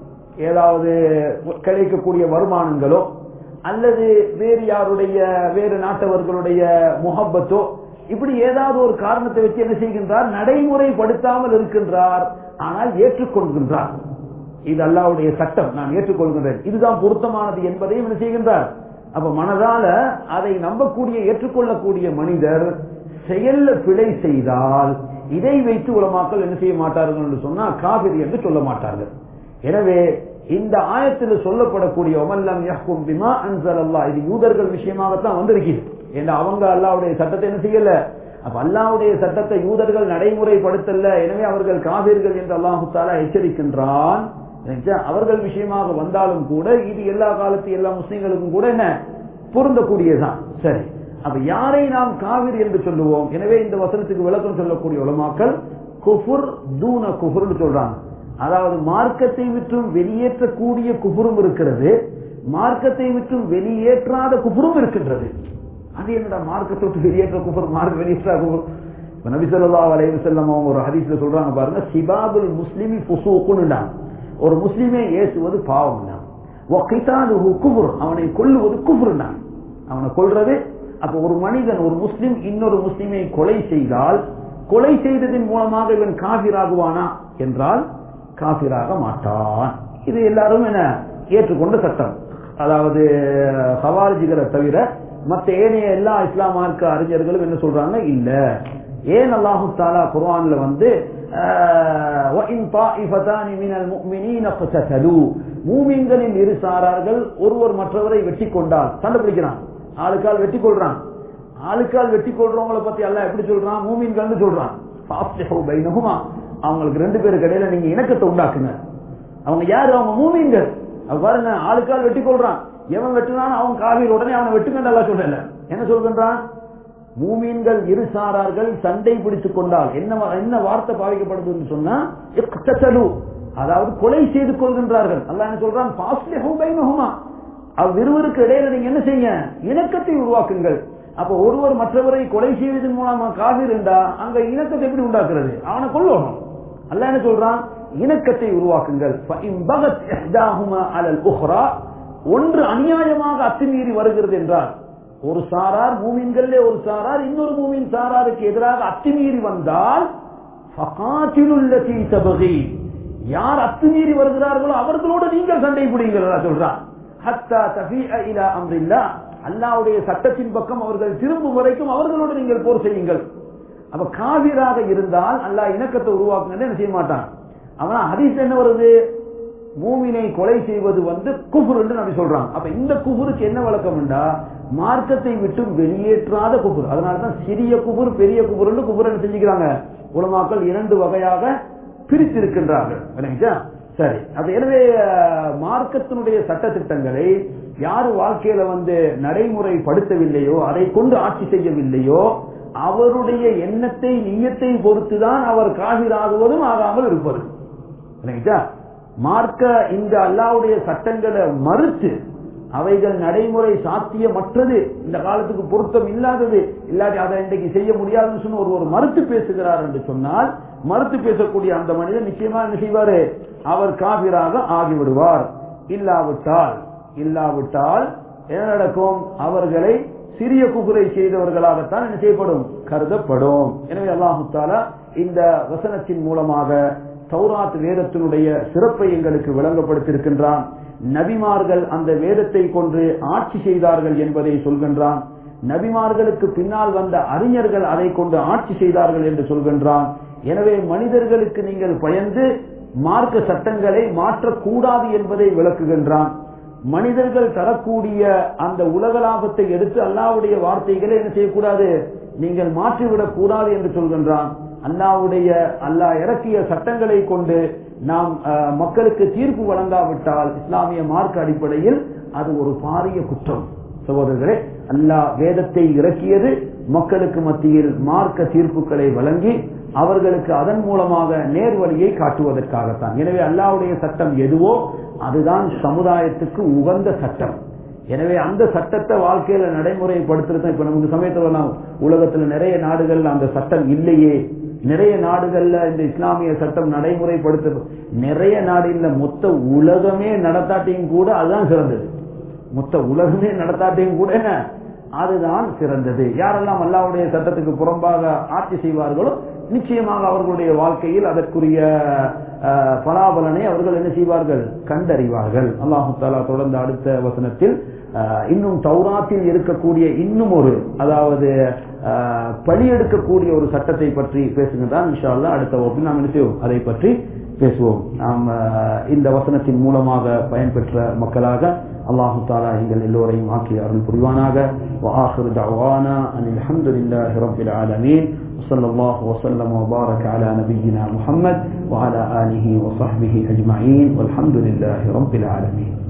ஏதாவது கிடைக்கக்கூடிய வருமானங்களோ அல்லது வேறு யாருடைய வேறு நாட்டவர்களுடைய முகப்பத்தோ இப்படி ஏதாவது ஒரு காரணத்தை வச்சு என்ன செய்கின்றார் நடைமுறைப்படுத்தாமல் இருக்கின்றார் ஆனால் ஏற்றுக்கொள்கின்றார் இது அல்லாவுடைய சட்டம் நான் ஏற்றுக்கொள்கின்றேன் இதுதான் பொருத்தமானது என்பதையும் என்ன செய்கின்றார் அப்ப மனதால அதை நம்பக்கூடிய ஏற்றுக்கொள்ளக்கூடிய மனிதர் செயல்ல பிழை செய்தால் இதை வைத்து உலமாக்கள் என்ன செய்ய மாட்டார்கள் என்று சொன்னா காவிரி என்று சொல்ல மாட்டார்கள் எனவே இந்த ஆயத்தில் சொல்லப்படக்கூடிய ஒமல்லம் யஹ்கும் பிமா அன்சல் அல்லா இது யூதர்கள் விஷயமாகத்தான் வந்திருக்கிறது ஏன்னா அவங்க அல்லாவுடைய சட்டத்தை என்ன செய்யல அப்ப அல்லாவுடைய சட்டத்தை யூதர்கள் நடைமுறைப்படுத்தல எனவே அவர்கள் காவிர்கள் என்று அல்லாஹு தாலா எச்சரிக்கின்றான் அவர்கள் விஷயமாக வந்தாலும் கூட இது எல்லா காலத்து எல்லா முஸ்லீம்களுக்கும் கூட என்ன பொருந்தக்கூடியதான் சரி அப்ப யாரை நாம் காவிர் என்று சொல்லுவோம் எனவே இந்த வசனத்துக்கு விளக்கம் சொல்லக்கூடிய உலமாக்கள் குஃபுர் தூன குஃபுர்னு சொல்றாங்க அதாவது மார்க்கத்தை விற்றும் வெளியேற்றக்கூடிய குஃபுரும் இருக்கிறது மார்க்கத்தை விற்றும் வெளியேற்றாத குஃபுரும் இருக்கின்றது அது என்னடா மார்க்கத்தை விட்டு வெளியேற்ற குஃபுர் மார்க் வெளியேற்றா குஃபுர் நபி சொல்லா அலைவு செல்லம் அவங்க ஒரு ஹதீஸ்ல சொல்றாங்க பாருங்க சிபாபுல் முஸ்லிமி புசூக்குன்னு ஒரு முஸ்லிமே ஏசுவது பாவம் குபுர் அவனை கொல்லுவது குபுர் அவனை கொல்றது அப்ப ஒரு மனிதன் ஒரு முஸ்லிம் இன்னொரு முஸ்லிமை கொலை செய்தால் கொலை செய்ததன் மூலமாக இவன் காபிராகுவானா என்றால் காபிராக மாட்டான் இது எல்லாரும் என்ன ஏற்றுக்கொண்ட சட்டம் அதாவது சவாரிஜிகளை தவிர மற்ற ஏனைய எல்லா இஸ்லாம் மார்க்க அறிஞர்களும் என்ன சொல்றாங்க இல்ல ஏன் அல்லாஹு தாலா குர்ஆன்ல வந்து மூமின்களின் இரு சாரார்கள் ஒருவர் மற்றவரை வெட்டி கொண்டால் சண்டை பிடிக்கிறான் ஆளுக்கால் வெட்டி கொள்றான் ஆளுக்கால் வெட்டி கொள்றவங்களை பத்தி அல்ல எப்படி சொல்றான் மூமின்கள் சொல்றான் அவங்களுக்கு ரெண்டு பேருக்கு இடையில நீங்க இணக்கத்தை உண்டாக்குங்க அவங்க யாரு அவங்க மூமின்கள் பாருங்க ஆளுக்கால் வெட்டி கொள்றான் எவன் வெட்டினான் அவன் காவிரி உடனே அவனை வெட்டுங்க சொல்லல என்ன சொல்கின்றான் மூமீன்கள் இரு சாரார்கள் சண்டை பிடித்துக் கொண்டால் என்ன என்ன வார்த்தை பாவிக்கப்படுதுன்னு சொன்னா அதாவது கொலை செய்து கொள்கின்றார்கள் அல்ல என்ன சொல்றான் அவ்விருவருக்கு இடையில நீங்க என்ன செய்ய இணக்கத்தை உருவாக்குங்கள் அப்ப ஒருவர் மற்றவரை கொலை செய்வதன் மூலமா காவிர் என்றா அங்க இணக்கத்தை எப்படி உண்டாக்குறது அவனை கொல்லணும் அல்ல என்ன சொல்றான் இணக்கத்தை உருவாக்குங்கள் ஒன்று அநியாயமாக அத்துமீறி வருகிறது என்றால் ஒரு சாரார் மூமின்களே ஒரு சாரார் இன்னொரு மூமின் சாராருக்கு எதிராக அத்துமீறி வந்தால் யார் அத்துமீறி வருகிறார்களோ அவர்களோடு நீங்கள் சண்டை பிடிங்கிறதா சொல்றான் அல்லாவுடைய சட்டத்தின் பக்கம் அவர்கள் திரும்பும் வரைக்கும் அவர்களோடு நீங்கள் போர் செய்யுங்கள் அப்ப காவிராக இருந்தால் அல்லாஹ் இணக்கத்தை உருவாக்குங்க என்ன செய்ய மாட்டான் அவன் ஹதீஸ் என்ன வருது மூமினை கொலை செய்வது வந்து குஃபுர் என்று நம்ம சொல்றான் அப்ப இந்த குஃபுருக்கு என்ன வழக்கம் என்றா மார்க்கத்தை விட்டு வெளியேற்றாத குபுர் அதனாலதான் சிறிய குபுர் பெரிய குபுர் குபுர் என்ன செஞ்சுக்கிறாங்க உலமாக்கள் இரண்டு வகையாக பிரித்திருக்கின்றார்கள் சரி அது எனவே மார்க்கத்தினுடைய சட்ட திட்டங்களை யாரு வாழ்க்கையில வந்து நடைமுறைப்படுத்தவில்லையோ அதை கொண்டு ஆட்சி செய்யவில்லையோ அவருடைய எண்ணத்தை நீயத்தை பொறுத்துதான் அவர் காவிராகுவதும் ஆகாமல் இருப்பது மார்க்க இந்த அல்லாவுடைய சட்டங்களை மறுத்து அவைகள் நடைமுறை சாத்தியமற்றது இந்த காலத்துக்கு பொருத்தம் இல்லாதது இல்லாட்டி அதை இன்றைக்கு செய்ய முடியாதுன்னு சொன்ன ஒரு ஒரு மறுத்து பேசுகிறார் என்று சொன்னால் மறுத்து பேசக்கூடிய அந்த மனிதன் நிச்சயமா என்ன செய்வாரு அவர் காபிராக ஆகிவிடுவார் இல்லாவிட்டால் இல்லாவிட்டால் என்ன நடக்கும் அவர்களை சிறிய குகுரை செய்தவர்களாகத்தான் என்ன செய்யப்படும் கருதப்படும் எனவே அல்லாஹு தாலா இந்த வசனத்தின் மூலமாக தௌராத் வேதத்தினுடைய சிறப்பை எங்களுக்கு விளங்கப்படுத்தியிருக்கின்றான் நபிமார்கள் அந்த வேதத்தை கொண்டு ஆட்சி செய்தார்கள் என்பதை சொல்கின்றான் நபிமார்களுக்கு பின்னால் வந்த அறிஞர்கள் அதை கொண்டு ஆட்சி செய்தார்கள் என்று சொல்கின்றான் எனவே மனிதர்களுக்கு நீங்கள் பயந்து மார்க்க சட்டங்களை மாற்றக்கூடாது என்பதை விளக்குகின்றான் மனிதர்கள் தரக்கூடிய அந்த உலக லாபத்தை எடுத்து அல்லாவுடைய வார்த்தைகளை என்ன செய்யக்கூடாது நீங்கள் மாற்றிவிடக் கூடாது என்று சொல்கின்றான் அல்லாவுடைய அல்லாஹ் இறக்கிய சட்டங்களை கொண்டு நாம் அஹ், மக்களுக்கு தீர்ப்பு வழங்காவிட்டால் இஸ்லாமிய மார்க்க அடிப்படையில் அது ஒரு பாரிய குற்றம் சகோதரர்களே அல்லாஹ் வேதத்தை இறக்கியது மக்களுக்கு மத்தியில் மார்க்க தீர்ப்புகளை வழங்கி அவர்களுக்கு அதன் மூலமாக நேர்வழியை காட்டுவதற்காகத்தான் எனவே அல்லாஹ்வுடைய சட்டம் எதுவோ அதுதான் சமுதாயத்துக்கு உகந்த சட்டம் எனவே அந்த சட்டத்தை வாழ்க்கையில நடைமுறைப்படுத்துறது இப்ப நமக்கு சமயத்துல நாம் உலகத்துல நிறைய நாடுகள்ல அந்த சட்டம் இல்லையே நிறைய நாடுகள்ல இந்த இஸ்லாமிய சட்டம் நடைமுறைப்படுத்த நிறைய நாடு இல்ல மொத்த உலகமே நடத்தாட்டியும் கூட அதுதான் சிறந்தது மொத்த உலகமே நடத்தாட்டியும் கூட என்ன அதுதான் சிறந்தது யாரெல்லாம் அல்லாவுடைய சட்டத்துக்கு புறம்பாக ஆட்சி செய்வார்களோ நிச்சயமாக அவர்களுடைய வாழ்க்கையில் அதற்குரிய அஹ், பலாபலனை அவர்கள் என்ன செய்வார்கள் கண்டறிவார்கள் அல்லாஹு தாலா தொடர்ந்து அடுத்த வசனத்தில் அஹ், இன்னும் தௌராத்தில் இருக்கக்கூடிய இன்னும் ஒரு அதாவது அஹ், பலி எடுக்கக்கூடிய ஒரு சட்டத்தை பற்றி பேசுகின்றான் இன்ஷா அல்லாஹ் அடுத்த வகுப்பில் நாம் என்ன செய்வோம் அதை பற்றி பேசுவோம் நாம் அஹ், இந்த வசனத்தின் மூலமாக பயன்பெற்ற மக்களாக அல்லாஹு தாலா எங்கள் எல்லோரையும் ஆக்கி அருள் புரிவானாக وآخر دعوانا أن الحمد لله رب العالمين وصلى الله وسلم وبارك على نبينا محمد وعلى آله وصحبه أجمعين والحمد لله رب العالمين